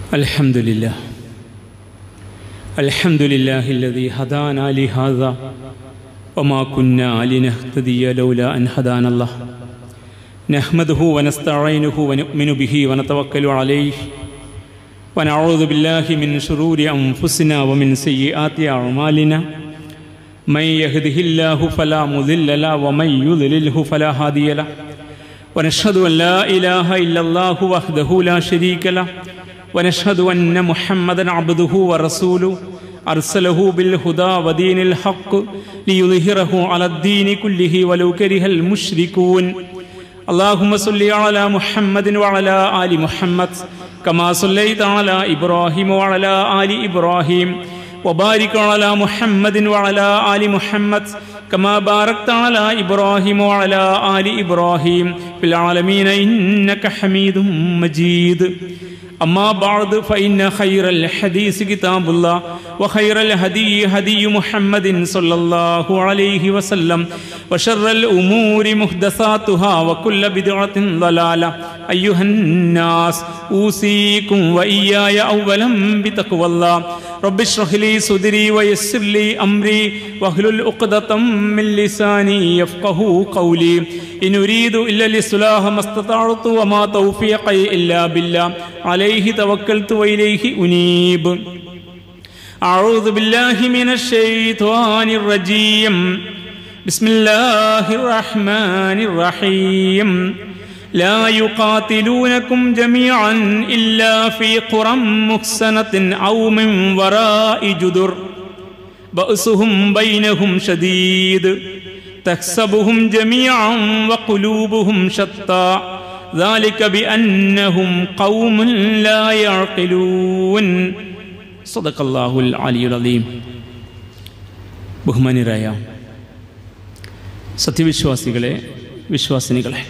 الحمد لله الحمد لله الذي هدانا لهذا وما كنا لنهتدي لولا أن هدانا الله نحمده ونستعينه ونؤمن به ونتوكل عليه ونعوذ بالله من شرور أنفسنا ومن سيئات أعمالنا من يهده الله فلا مضل له ومن يضلله فلا هادي له ونشهد أن لا إله إلا الله وحده لا شريك له ونشهد أن محمدا عبده ورسوله أرسله بالهدى ودين الحق ليظهره على الدين كله ولو كره المشركون اللهم صل على محمد وعلى آل محمد كما صليت على إبراهيم وعلى آل إبراهيم وبارك على محمد وعلى آل محمد كما باركت على إبراهيم وعلى آل إبراهيم في العالمين إنك حميد مجيد أما بعد فإن خير الحديث كتاب الله وخير الهدي هدي محمد صلى الله عليه وسلم وشر الأمور محدثاتها وكل بدعة ضلالة أيها الناس أوصيكم وإياي أولا بتقوى الله رب اشرح لي صدري ويسر لي أمري واحلل عقدة من لساني يفقه قولي إن أريد إلا الإصلاح ما استطعت وما توفيقي إلا بالله عليه توكلت وإليه أنيب أعوذ بالله من الشيطان الرجيم بسم الله الرحمن الرحيم لا يقاتلونكم جميعا إلا في قرى محسنة أو من وراء جدر بأسهم بينهم شديد تحسبهم جميعا وقلوبهم شتى ذلك بأنهم قوم لا يعقلون صدق الله العلي العظيم ബഹുമാനിരായ സത്യവിശ്വാസികളെ വിശ്വാസിനികളെ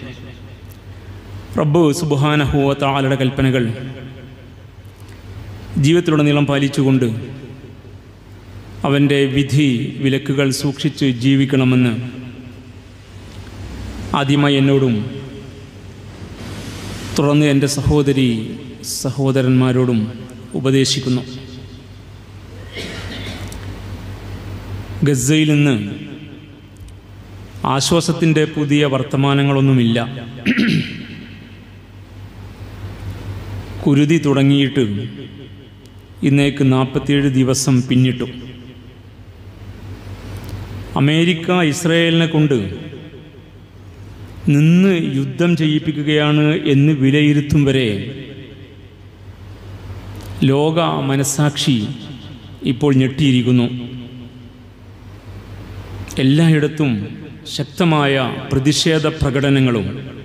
റബ്ബ് സുബുഹാനഹുവ താളുടെ കൽപ്പനകൾ ജീവിതത്തിലുടനീളം പാലിച്ചുകൊണ്ട് അവൻ്റെ വിധി വിലക്കുകൾ സൂക്ഷിച്ച് ജീവിക്കണമെന്ന് ആദ്യമായി എന്നോടും തുടർന്ന് എൻ്റെ സഹോദരി സഹോദരന്മാരോടും ഉപദേശിക്കുന്നു ഗസയിൽ നിന്ന് ആശ്വാസത്തിൻ്റെ പുതിയ വർത്തമാനങ്ങളൊന്നുമില്ല കുരുതി തുടങ്ങിയിട്ട് ഇന്നേക്ക് നാൽപ്പത്തിയേഴ് ദിവസം പിന്നിട്ടു അമേരിക്ക ഇസ്രയേലിനെ കൊണ്ട് നിന്ന് യുദ്ധം ചെയ്യിപ്പിക്കുകയാണ് എന്ന് വിലയിരുത്തും വരെ ലോക മനസാക്ഷി ഇപ്പോൾ ഞെട്ടിയിരിക്കുന്നു എല്ലായിടത്തും ശക്തമായ പ്രതിഷേധ പ്രകടനങ്ങളും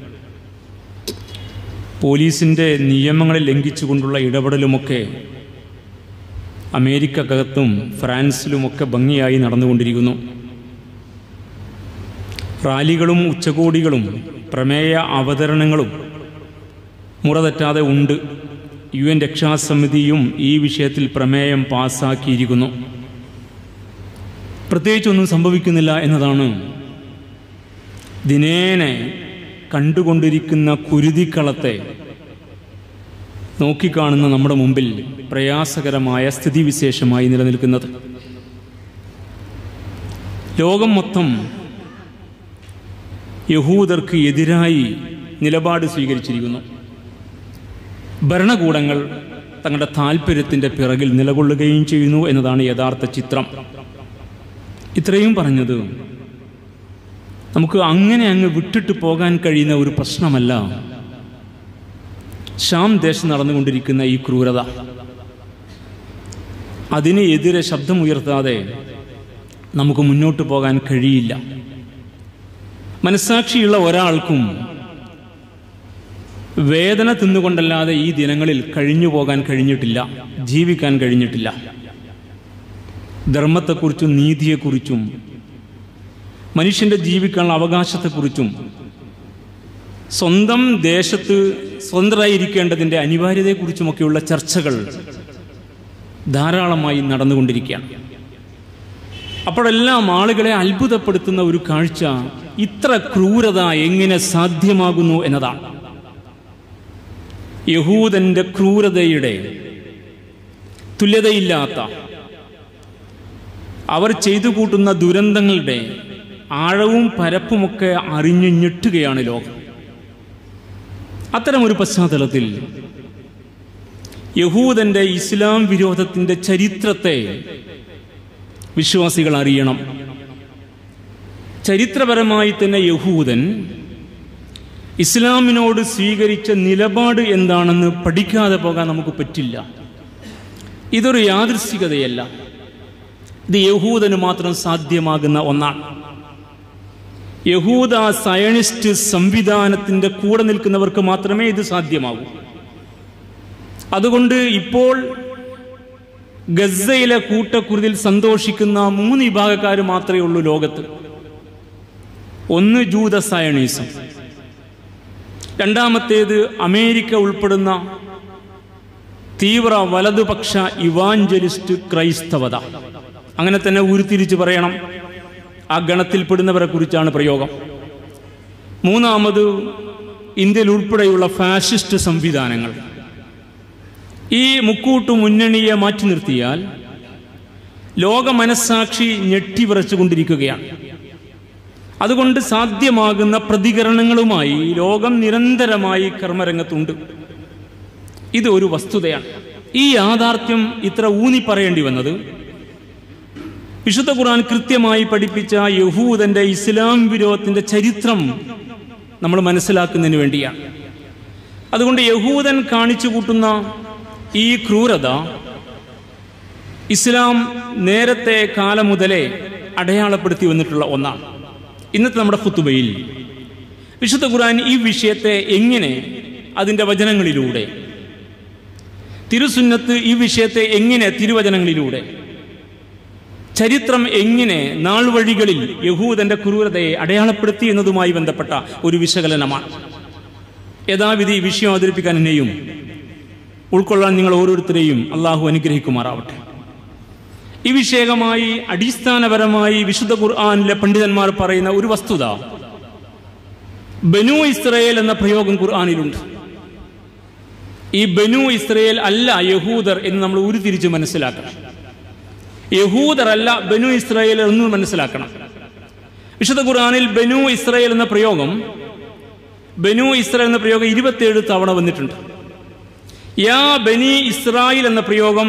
പോലീസിൻ്റെ നിയമങ്ങളെ ലംഘിച്ചുകൊണ്ടുള്ള ഇടപെടലുമൊക്കെ അമേരിക്കക്കകത്തും ഫ്രാൻസിലുമൊക്കെ ഭംഗിയായി നടന്നുകൊണ്ടിരിക്കുന്നു റാലികളും ഉച്ചകോടികളും പ്രമേയ അവതരണങ്ങളും മുറ തെറ്റാതെ ഉണ്ട് യു എൻ രക്ഷാസമിതിയും ഈ വിഷയത്തിൽ പ്രമേയം പാസ്സാക്കിയിരിക്കുന്നു പ്രത്യേകിച്ചൊന്നും സംഭവിക്കുന്നില്ല എന്നതാണ് ദിനേനെ കണ്ടുകൊണ്ടിരിക്കുന്ന കുരുതിക്കളത്തെ നോക്കിക്കാണുന്ന നമ്മുടെ മുമ്പിൽ പ്രയാസകരമായ സ്ഥിതിവിശേഷമായി നിലനിൽക്കുന്നത് ലോകം മൊത്തം യഹൂദർക്ക് എതിരായി നിലപാട് സ്വീകരിച്ചിരിക്കുന്നു ഭരണകൂടങ്ങൾ തങ്ങളുടെ താല്പര്യത്തിൻ്റെ പിറകിൽ നിലകൊള്ളുകയും ചെയ്യുന്നു എന്നതാണ് യഥാർത്ഥ ചിത്രം ഇത്രയും പറഞ്ഞത് നമുക്ക് അങ്ങനെ അങ്ങ് വിട്ടിട്ട് പോകാൻ കഴിയുന്ന ഒരു പ്രശ്നമല്ല ഷാം ദേശം നടന്നുകൊണ്ടിരിക്കുന്ന ഈ ക്രൂരത അതിന് എതിരെ ശബ്ദമുയർത്താതെ നമുക്ക് മുന്നോട്ട് പോകാൻ കഴിയില്ല മനസാക്ഷിയുള്ള ഒരാൾക്കും വേദന തിന്നുകൊണ്ടല്ലാതെ ഈ ദിനങ്ങളിൽ കഴിഞ്ഞു പോകാൻ കഴിഞ്ഞിട്ടില്ല ജീവിക്കാൻ കഴിഞ്ഞിട്ടില്ല ധർമ്മത്തെക്കുറിച്ചും നീതിയെക്കുറിച്ചും മനുഷ്യൻ്റെ ജീവിക്കാനുള്ള അവകാശത്തെക്കുറിച്ചും സ്വന്തം ദേശത്ത് സ്വതന്ത്രമായിരിക്കേണ്ടതിൻ്റെ അനിവാര്യതയെക്കുറിച്ചുമൊക്കെയുള്ള ചർച്ചകൾ ധാരാളമായി നടന്നുകൊണ്ടിരിക്കുകയാണ് അപ്പോഴെല്ലാം ആളുകളെ അത്ഭുതപ്പെടുത്തുന്ന ഒരു കാഴ്ച ഇത്ര ക്രൂരത എങ്ങനെ സാധ്യമാകുന്നു എന്നതാണ് യഹൂദന്റെ ക്രൂരതയുടെ തുല്യതയില്ലാത്ത അവർ ചെയ്തു കൂട്ടുന്ന ദുരന്തങ്ങളുടെ ആഴവും പരപ്പുമൊക്കെ അറിഞ്ഞു ഞെട്ടുകയാണ് ലോകം അത്തരമൊരു പശ്ചാത്തലത്തിൽ യഹൂദന്റെ ഇസ്ലാം വിരോധത്തിന്റെ ചരിത്രത്തെ വിശ്വാസികൾ അറിയണം ചരിത്രപരമായി തന്നെ യഹൂദൻ ഇസ്ലാമിനോട് സ്വീകരിച്ച നിലപാട് എന്താണെന്ന് പഠിക്കാതെ പോകാൻ നമുക്ക് പറ്റില്ല ഇതൊരു യാദൃശ്ചികതയല്ല ഇത് യഹൂദന് മാത്രം സാധ്യമാകുന്ന ഒന്നാണ് യഹൂദ സയനിസ്റ്റ് സംവിധാനത്തിൻ്റെ കൂടെ നിൽക്കുന്നവർക്ക് മാത്രമേ ഇത് സാധ്യമാകൂ അതുകൊണ്ട് ഇപ്പോൾ ഗസയിലെ കൂട്ടക്കുരുതിൽ സന്തോഷിക്കുന്ന മൂന്ന് വിഭാഗക്കാർ മാത്രമേ ഉള്ളൂ ലോകത്ത് ഒന്ന് ജൂത സയണീസം രണ്ടാമത്തേത് അമേരിക്ക ഉൾപ്പെടുന്ന തീവ്ര വലതുപക്ഷ ഇവാഞ്ചലിസ്റ്റ് ക്രൈസ്തവത അങ്ങനെ തന്നെ ഉരുത്തിരിച്ച് പറയണം ആ ഗണത്തിൽപ്പെടുന്നവരെ കുറിച്ചാണ് പ്രയോഗം മൂന്നാമത് ഇന്ത്യയിൽ ഉൾപ്പെടെയുള്ള ഫാഷിസ്റ്റ് സംവിധാനങ്ങൾ ഈ മുക്കൂട്ടു മുന്നണിയെ മാറ്റി നിർത്തിയാൽ ലോക മനസ്സാക്ഷി ഞെട്ടിവിറച്ചുകൊണ്ടിരിക്കുകയാണ് അതുകൊണ്ട് സാധ്യമാകുന്ന പ്രതികരണങ്ങളുമായി ലോകം നിരന്തരമായി കർമ്മരംഗത്തുണ്ട് ഇത് ഒരു വസ്തുതയാണ് ഈ യാഥാർത്ഥ്യം ഇത്ര ഊന്നി പറയേണ്ടി വന്നത് വിശുദ്ധ ഖുർആൻ കൃത്യമായി പഠിപ്പിച്ച യഹൂദന്റെ ഇസ്ലാം വിരോധത്തിന്റെ ചരിത്രം നമ്മൾ മനസ്സിലാക്കുന്നതിന് വേണ്ടിയാണ് അതുകൊണ്ട് യഹൂദൻ കാണിച്ചു കൂട്ടുന്ന ഈ ക്രൂരത ഇസ്ലാം നേരത്തെ കാലം മുതലേ അടയാളപ്പെടുത്തി വന്നിട്ടുള്ള ഒന്നാണ് ഇന്നത്തെ നമ്മുടെ ഫുത്തുബയിൽ വിശുദ്ധ ഖുർആൻ ഈ വിഷയത്തെ എങ്ങനെ അതിൻ്റെ വചനങ്ങളിലൂടെ തിരുസുന്നത്ത് ഈ വിഷയത്തെ എങ്ങനെ തിരുവചനങ്ങളിലൂടെ ചരിത്രം എങ്ങനെ നാൾ വഴികളിൽ യഹൂദന്റെ ക്രൂരതയെ അടയാളപ്പെടുത്തി എന്നതുമായി ബന്ധപ്പെട്ട ഒരു വിശകലനമാണ് യഥാവിധി ഈ വിഷയം അവതരിപ്പിക്കാൻ എന്നെയും ഉൾക്കൊള്ളാൻ നിങ്ങൾ ഓരോരുത്തരെയും അള്ളാഹു അനുഗ്രഹിക്കുമാറാവട്ടെ ഈ വിഷയകമായി അടിസ്ഥാനപരമായി വിശുദ്ധ ഖുർആാനിലെ പണ്ഡിതന്മാർ പറയുന്ന ഒരു വസ്തുത ബനു ഇസ്രയേൽ എന്ന പ്രയോഗം ഖുർആാനിലുണ്ട് ഈ ബനു ഇസ്രയേൽ അല്ല യഹൂദർ എന്ന് നമ്മൾ ഉരുതിരിച്ച് മനസ്സിലാക്കണം യഹൂദർ അല്ല ബനു ഇസ്രയേൽ എന്ന് മനസ്സിലാക്കണം വിശുദ്ധ ഖുർആാനിൽ ബനു ഇസ്രയേൽ എന്ന പ്രയോഗം ബനു ഇസ്രയേൽ എന്ന പ്രയോഗം ഇരുപത്തിയേഴ് തവണ വന്നിട്ടുണ്ട് യാ ബനി ഇസ്രായേൽ എന്ന പ്രയോഗം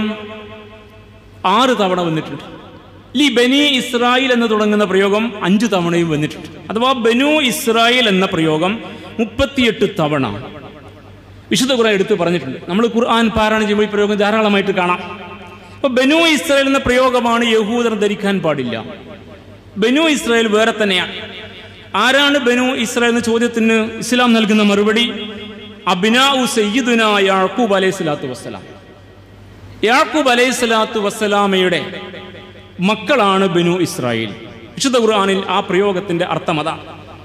ആറ് തവണ വന്നിട്ടുണ്ട് ലി ബനി ഇസ്രായേൽ എന്ന് തുടങ്ങുന്ന പ്രയോഗം അഞ്ച് തവണയും വന്നിട്ടുണ്ട് അഥവാ ബനു ഇസ്രായേൽ എന്ന പ്രയോഗം മുപ്പത്തിയെട്ട് തവണ വിശുദ്ധ ഖുർആൻ എടുത്ത് പറഞ്ഞിട്ടുണ്ട് നമ്മൾ ഖുർആൻ പാരായണം ചെയ്യുമ്പോൾ ഈ പ്രയോഗം ധാരാളമായിട്ട് കാണാം അപ്പൊ ബനു ഇസ്രായേൽ എന്ന പ്രയോഗമാണ് യഹൂദർ ധരിക്കാൻ പാടില്ല ബനു ഇസ്രായേൽ വേറെ തന്നെയാണ് ആരാണ് ബനു ഇസ്രായേൽ എന്ന ചോദ്യത്തിന് ഇസ്ലാം നൽകുന്ന മറുപടി അബിനാഉ സയ്യിദുന യാക്കൂബ് അലൈഹി സ്വലാത്തു വസ്സലാം യാക്കൂബ് അലൈഹി സ്വലാത്തു വസ്സലാമയുടെ മക്കളാണ് ബനു ഇസ്രായേൽ വിശുദ്ധ ഖുർആാനിൽ ആ പ്രയോഗത്തിന്റെ അർത്ഥം അതാ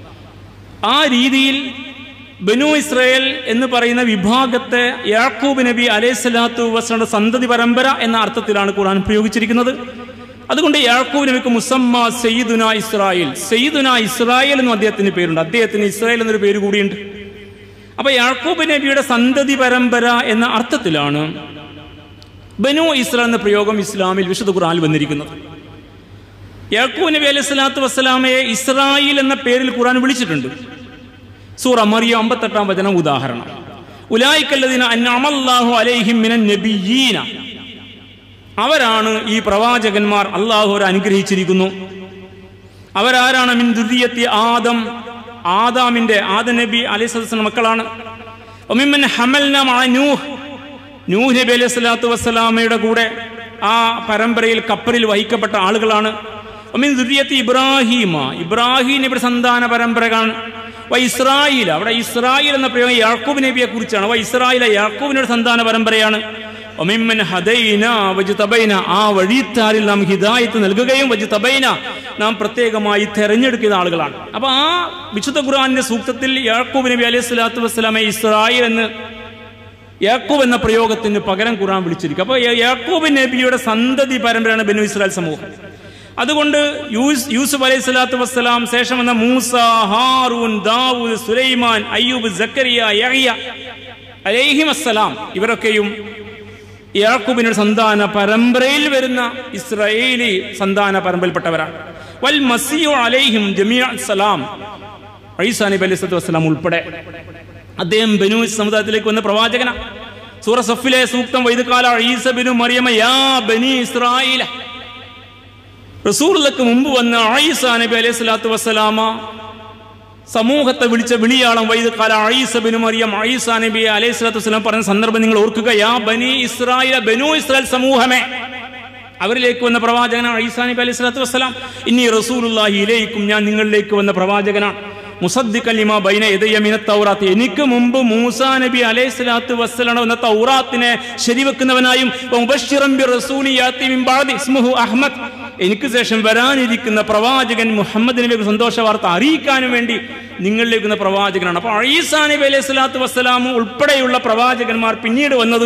ആ രീതിയിൽ ബനു ഇസ്രായേൽ എന്ന് പറയുന്ന വിഭാഗത്തെ യാക്കൂബ് നബി അലൈഹി സ്വലാത്തു വസ്സയുടെ സന്തതി പരമ്പര എന്ന അർത്ഥത്തിലാണ് ഖുർആൻ പ്രയോഗിച്ചിരിക്കുന്നത് അതുകൊണ്ട് യാക്കൂബ് നബിക്ക് മുസമ്മ സയ്യിദുന ഇസ്രായേൽ സയ്യിദുന ഇസ്രായേൽ എന്നും അദ്ദേഹത്തിന് പേരുണ്ട് അദ്ദേഹത്തിന് ഇസ്രായേൽ എന്നൊരു പേര് കൂടിയുണ്ട് അപ്പൊ യാക്കൂബ് നബിയുടെ സന്തതി പരമ്പര എന്ന അർത്ഥത്തിലാണ് ബനു ഇസ്രായേൽ എന്ന പ്രയോഗം ഇസ്ലാമിൽ വിശുദ്ധ ഖുർആനിൽ വന്നിരിക്കുന്നത് യാക്കൂബ് നബി അലൈഹി സ്വലാത്തു വസ്സലാമയെ ഇസ്രായേൽ എന്ന പേരിൽ ഖുർആൻ വിളിച്ചിട്ടുണ്ട് സൂറ മറിയ അമ്പത്തെട്ടാം വചനം ഉദാഹരണം ഉലായിക്കല്ലതിന അന്നമല്ലാഹു അലൈഹിം മിനൻ നബിയീന അവരാണ് ഈ പ്രവാചകന്മാർ അള്ളാഹു അവരെ അനുഗ്രഹിച്ചിരിക്കുന്നു അവരാരാണ് മിൻ ദുരിയത്തി ആദം ആദാമിന്റെ ആദം നബി അലൈഹി മക്കളാണ് ഒമിമ്മൻ ഹമൽന മഅ നൂഹ് നൂഹ് നബി അലൈഹി സ്വലാത്തു വസ്സലാമയുടെ കൂടെ ആ പരമ്പരയിൽ കപ്പലിൽ വഹിക്കപ്പെട്ട ആളുകളാണ് ഒമിൻ ദുരിയത്തി ഇബ്രാഹിമ ഇബ്രാഹിം നബിയുടെ സന്താന പരമ്പരകളാണ് വ ഇസ്രായേൽ അവിടെ ഇസ്രായേൽ എന്ന പ്രയോഗം യാക്കൂബ് നബിയെ കുറിച്ചാണ് വ ഇസ്രായേൽ യാക്കൂബിന്റെ സന്താന പരമ്പരയാണ് ഒമിമ്മൻ ഹദൈന വജുതബൈന ആ വഴിത്താരിൽ നാം ഹിദായത്ത് നൽകുകയും വജുതബൈന നാം പ്രത്യേകമായി തെരഞ്ഞെടുക്കുന്ന ആളുകളാണ് അപ്പൊ ആ വിശുദ്ധ ഖുർആാനിന്റെ സൂക്തത്തിൽ യാക്കൂബ് നബി അലൈഹി സ്വലാത്തു വസ്സലാമെ ഇസ്രായേൽ എന്ന് യാക്കൂബ് എന്ന പ്രയോഗത്തിന് പകരം ഖുർആൻ വിളിച്ചിരിക്കും അപ്പോൾ യാക്കൂബ് നബിയുടെ സന്തതി പരമ്പരയാണ് ബനു ഇസ്രായേൽ സമൂഹം അതുകൊണ്ട് യൂസ് യൂസുഫ് അലൈഹി സ്വലാത്തു വസ്സലാം ശേഷം വന്ന മൂസ ഹാറൂൻ ദാവൂദ് സുലൈമാൻ അയ്യൂബ് സക്കരിയ യഹ്യ അലൈഹിം അസ്സലാം ഇവരൊക്കെയും യാക്കൂബിന്റെ സന്താന പരമ്പരയിൽ വരുന്ന ഇസ്രായേലി സന്താന പരമ്പരയിൽപ്പെട്ടവരാണ് വൽ മസിയു അലൈഹിം ജമിയ സലാം ഐസാ നബി അലൈഹി സ്വലത്തു വസ്സലാം ഉൾപ്പെടെ അദ്ദേഹം ബനു സമുദായത്തിലേക്ക് വന്ന പ്രവാചകന സൂറ സഫിലെ സൂക്തം വൈദ്യകാല ഈസ ബിനു മറിയമ യാ ബനി ഇസ്രായേല റസൂറുള്ളക്ക് മുമ്പ് വന്ന ആയിസ നബി അലൈഹി സ്വലാത്തു വസ്സലാമ സമൂഹത്തെ വിളിച്ച വിളിയാളം വൈദ്യകാല ആയിസ ബിനു മറിയം ആയിസ നബി അലൈഹി സ്വലാത്തു വസ്സലാം പറഞ്ഞ സന്ദർഭം നിങ്ങൾ ഓർക്കുക യാ ബനി ഇസ്രായേല ബനു ഇസ്രായേൽ സമൂഹമേ അവരിലേക്ക് വന്ന പ്രവാചകനാണ് ഈസാ നബി അലൈഹി സ്വലാത്തു വസ്സലാം ഇനി റസൂലുള്ളാഹി ഇലയിക്കും ഞാൻ നിങ്ങളിലേക്ക് വന്ന പ്രവാചകനാണ് മുസദ്ദിഖലിമ ബൈന എതയമിന തൗറാത്ത് എനിക്ക് മുമ്പ് മൂസാ നബി അലൈഹി സ്വലാത്തു വസ്സലാം എന്ന തൗറാത്തിനെ ശരിവെക്കുന്നവനായും മുബശ്ശിറൻ ബി റസൂലി യാത്തി മിൻ ബഅദി ഇസ്മുഹു അഹ്മദ് എനിക്ക് ശേഷം വരാനിരിക്കുന്ന പ്രവാചകൻ മുഹമ്മദ് നബിക്ക് സന്തോഷ വാർത്ത അറിയിക്കാനും വേണ്ടി നിങ്ങളിലേക്ക് വന്ന പ്രവാചകനാണ് അപ്പോൾ ഈസാ നബി അലൈഹി സ്വലാത്തു വസ്സലാം ഉൾപ്പെടെയുള്ള പ്രവാചകന്മാർ പിന്നീട് വന്നത്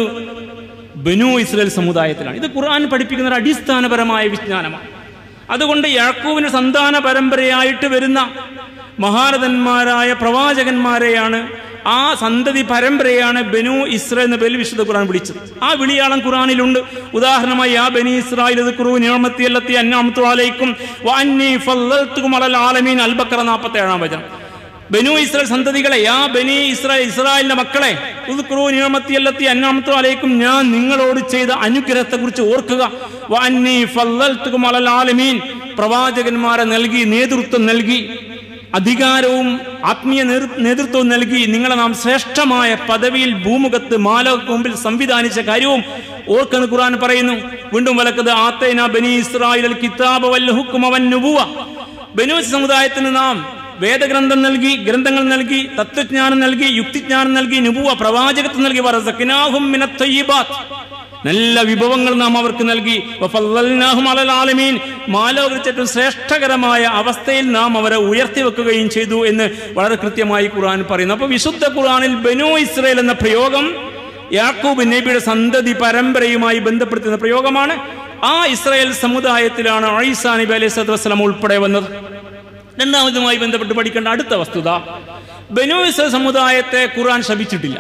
ബനു ഇസ്രയേൽ സമുദായത്തിലാണ് ഇത് ഖുർആൻ പഠിപ്പിക്കുന്ന ഒരു അടിസ്ഥാനപരമായ വിജ്ഞാനമാണ് അതുകൊണ്ട് യാക്കൂവിന് സന്താന പരമ്പരയായിട്ട് വരുന്ന മഹാരഥന്മാരായ പ്രവാചകന്മാരെയാണ് ആ സന്തതി പരമ്പരയാണ് ബനു ഇസ്രയേൽ എന്ന പേരിൽ വിശുദ്ധ ഖുർആൻ വിളിച്ചത് ആ വിളിയാളം ഖുർആനിലുണ്ട് ഉദാഹരണമായി ആ ബനി ഇസ്രായേൽ നിയമത്തി അന്നാമത്തു അലൈക്കും വഅന്നി ഫല്ലൽതുകും അലൽ ആലമീൻ അൽബക്കറ 47 വചനം ബനു ഇസ്രായേൽ സന്തതികളെ യാ ബനി ഇസ്രായേൽ ഇസ്രായേലിന്റെ മക്കളെ നിയമത്തിയല്ലത്തി അന്നാമത്തു അലൈക്കും ഞാൻ നിങ്ങളോട് ചെയ്ത അനുഗ്രഹത്തെ കുറിച്ച് ഓർക്കുക വഅന്നി ഫല്ലൽതുകും അലൽ ആലമീൻ പ്രവാചകന്മാരെ നൽകി നേതൃത്വം നൽകി അധികാരവും ആത്മീയ നേതൃ- നേതൃത്വവും നൽകി നിങ്ങളെ നാം ശ്രേഷ്ഠമായ പദവിയിൽ ഭൂമുഖത്ത് മാലകൾക്ക് മുമ്പിൽ സംവിധാനിച്ച കാര്യവും ഓർക്കുന്ന ഖുർആൻ പറയുന്നു വീണ്ടും വലക്കത് ആത്തേന ബനി ഇസ്രായേൽ കിതാബ് വൽ ഹുക്മ വൻ നുബുവ ബനു സമുദായത്തിന് നാം വേദഗ്രന്ഥം നൽകി ഗ്രന്ഥങ്ങൾ നൽകി തത്വജ്ഞാനം നൽകി യുക്തിജ്ഞാനം നൽകി നുബുവ പ്രവാചകത്വം നൽകി വറസഖ്നാഹും മിനത്ത് തയ്യിബാത്ത് നല്ല വിഭവങ്ങൾ നാം അവർക്ക് നൽകി വഫല്ലൽനാഹും അലൽ ആലമീൻ മാലോകരിച്ച് ഏറ്റവും ശ്രേഷ്ഠകരമായ അവസ്ഥയിൽ നാം അവരെ ഉയർത്തി വെക്കുകയും ചെയ്തു എന്ന് വളരെ കൃത്യമായി ഖുർആൻ പറയുന്നു അപ്പോൾ വിശുദ്ധ ഖുർആനിൽ ബനു ഇസ്രയേൽ എന്ന പ്രയോഗം യാക്കൂബ് നബിയുടെ സന്തതി പരമ്പരയുമായി ബന്ധപ്പെടുത്തുന്ന പ്രയോഗമാണ് ആ ഇസ്രായേൽ സമുദായത്തിലാണ് ഐസാ നബി അലൈഹി സ്വലത്തു വസ്സലാം ഉൾപ്പെടെ വന്നത് രണ്ടാമതുമായി ബന്ധപ്പെട്ട് പഠിക്കേണ്ട അടുത്ത വസ്തുത ബനു ഇസ്രായേൽ സമുദായത്തെ ഖുർആൻ ശപിച്ചിട്ടില്ല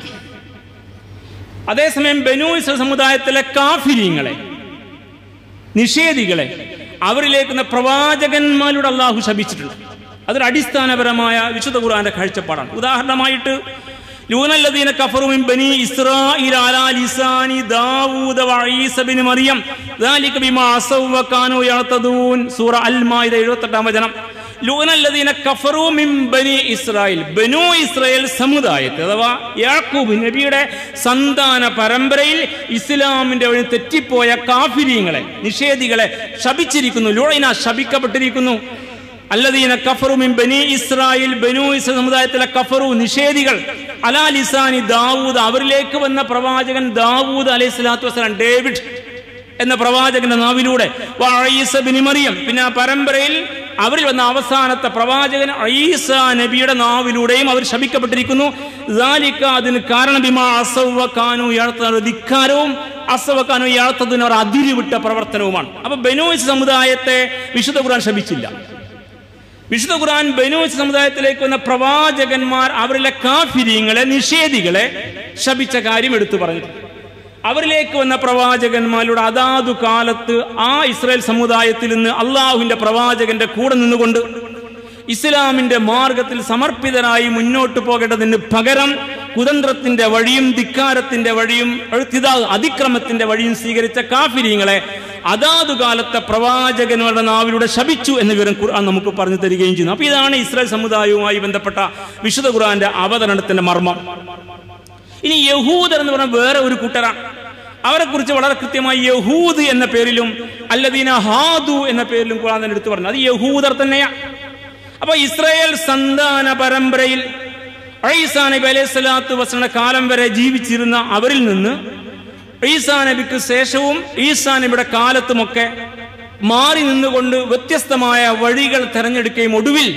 അതേസമയം ബനു ഇസ്രായേൽ സമുദായത്തിലെ കാഫിര്യങ്ങളെ നിഷേധികളെ അവരിലേക്കുന്ന പ്രവാചകന്മാരുടെ അള്ളാഹു ശപിച്ചിട്ടുണ്ട് അതൊരു അടിസ്ഥാനപരമായ വിശുദ്ധ ഖുർആന്റെ കാഴ്ചപ്പാടാണ് ഉദാഹരണമായിട്ട് ലൂനല്ലദീന കഫറു മിൻ ബനി ഇസ്രായീൽ അലാ ലിസാനി ദാവൂദ വഈസ ബിൻ മറിയം ദാലിക ബിമാ അസൗ വകാനു യഅതദൂൻ സൂറ അൽ മാഇദ 78 വചനം ലൂനല്ലദീന കഫറു മിൻ ബനി ഇസ്രായേൽ ബനു ഇസ്രായേൽ സമുദായത്തെ അഥവാ യാക്കൂബ് നബിയുടെ സന്താന പരമ്പരയിൽ ഇസ്ലാമിന്റെ വഴി തെറ്റിപ്പോയ കാഫിര്യങ്ങളെ നിഷേധികളെ ശപിച്ചിരിക്കുന്നു ലൂയിന ശപിക്കപ്പെട്ടിരിക്കുന്നു അല്ലദീന കഫറു മിൻ ബനി ഇസ്രായേൽ ബനു ഇസ്രായേൽ സമുദായത്തിലെ കഫറു നിഷേധികൾ അലാ ലിസാനി ദാവൂദ് അവരിലേക്ക് വന്ന പ്രവാചകൻ ദാവൂദ് അലൈഹി സ്വലാത്തു വസ്സലാം ഡേവിഡ് എന്ന പ്രവാചകന്റെ നാവിലൂടെ വഈസ ബിൻ മറിയം പിന്നെ ആ പരമ്പരയിൽ അവരിൽ വന്ന അവസാനത്തെ പ്രവാചകൻ ഈസ നബിയുടെ നാവിലൂടെയും അവർ ശപിക്കപ്പെട്ടിരിക്കുന്നു ദാലിക അതിന് കാരണം ബിമാ അസവ്വക്കാനു യഴത്ത ധിക്കാരവും അസവക്കാനു യഴത്തതിന് അവർ അതിരുവിട്ട പ്രവർത്തനവുമാണ് അപ്പൊ ബനോയിസ് സമുദായത്തെ വിശുദ്ധ ഖുർആൻ ശപിച്ചില്ല വിശുദ്ധ ഖുർആൻ ബനൂസ് സമുദായത്തിലേക്ക് വന്ന പ്രവാചകന്മാർ അവരിലെ കാഫിര്യങ്ങളെ നിഷേധികളെ ശപിച്ച കാര്യം എടുത്തു പറഞ്ഞു അവരിലേക്ക് വന്ന പ്രവാചകന്മാരുടെ അതാതു കാലത്ത് ആ ഇസ്രായേൽ സമുദായത്തിൽ നിന്ന് അള്ളാഹുവിന്റെ പ്രവാചകന്റെ കൂടെ നിന്നുകൊണ്ട് ഇസ്ലാമിന്റെ മാർഗത്തിൽ സമർപ്പിതരായി മുന്നോട്ട് പോകേണ്ടതിന് പകരം കുതന്ത്രത്തിന്റെ വഴിയും ധിക്കാരത്തിന്റെ വഴിയും എഴുത്തിതാ അതിക്രമത്തിന്റെ വഴിയും സ്വീകരിച്ച കാഫിര്യങ്ങളെ അതാതു കാലത്തെ പ്രവാചകന്മാരുടെ നാവിലൂടെ ശപിച്ചു എന്ന വിവരം ഖുർആൻ നമുക്ക് പറഞ്ഞു തരികയും ചെയ്യുന്നു അപ്പൊ ഇതാണ് ഇസ്രായേൽ സമുദായവുമായി ബന്ധപ്പെട്ട വിശുദ്ധ ഖുർആന്റെ അവതരണത്തിന്റെ മർമ്മം ഇനി യഹൂദർ എന്ന് പറഞ്ഞ വേറെ ഒരു കൂട്ടരാണ് അവരെ കുറിച്ച് വളരെ കൃത്യമായി യഹൂദ് എന്ന പേരിലും അല്ലദീന ഹാദു എന്ന പേരിലും ഖുർആൻ തന്നെ എടുത്തു പറഞ്ഞു അത് യഹൂദർ തന്നെയാണ് അപ്പൊ ഇസ്രായേൽ സന്താന പരമ്പരയിൽ ഈസാ നബി അലൈഹി സ്വലാത്തു വസ്ലയുടെ കാലം വരെ ജീവിച്ചിരുന്ന അവരിൽ നിന്ന് ഈസാ നബിക്ക് ശേഷവും ഈസാ നബിയുടെ കാലത്തുമൊക്കെ മാറി നിന്നുകൊണ്ട് വ്യത്യസ്തമായ വഴികൾ തെരഞ്ഞെടുക്കുകയും ഒടുവിൽ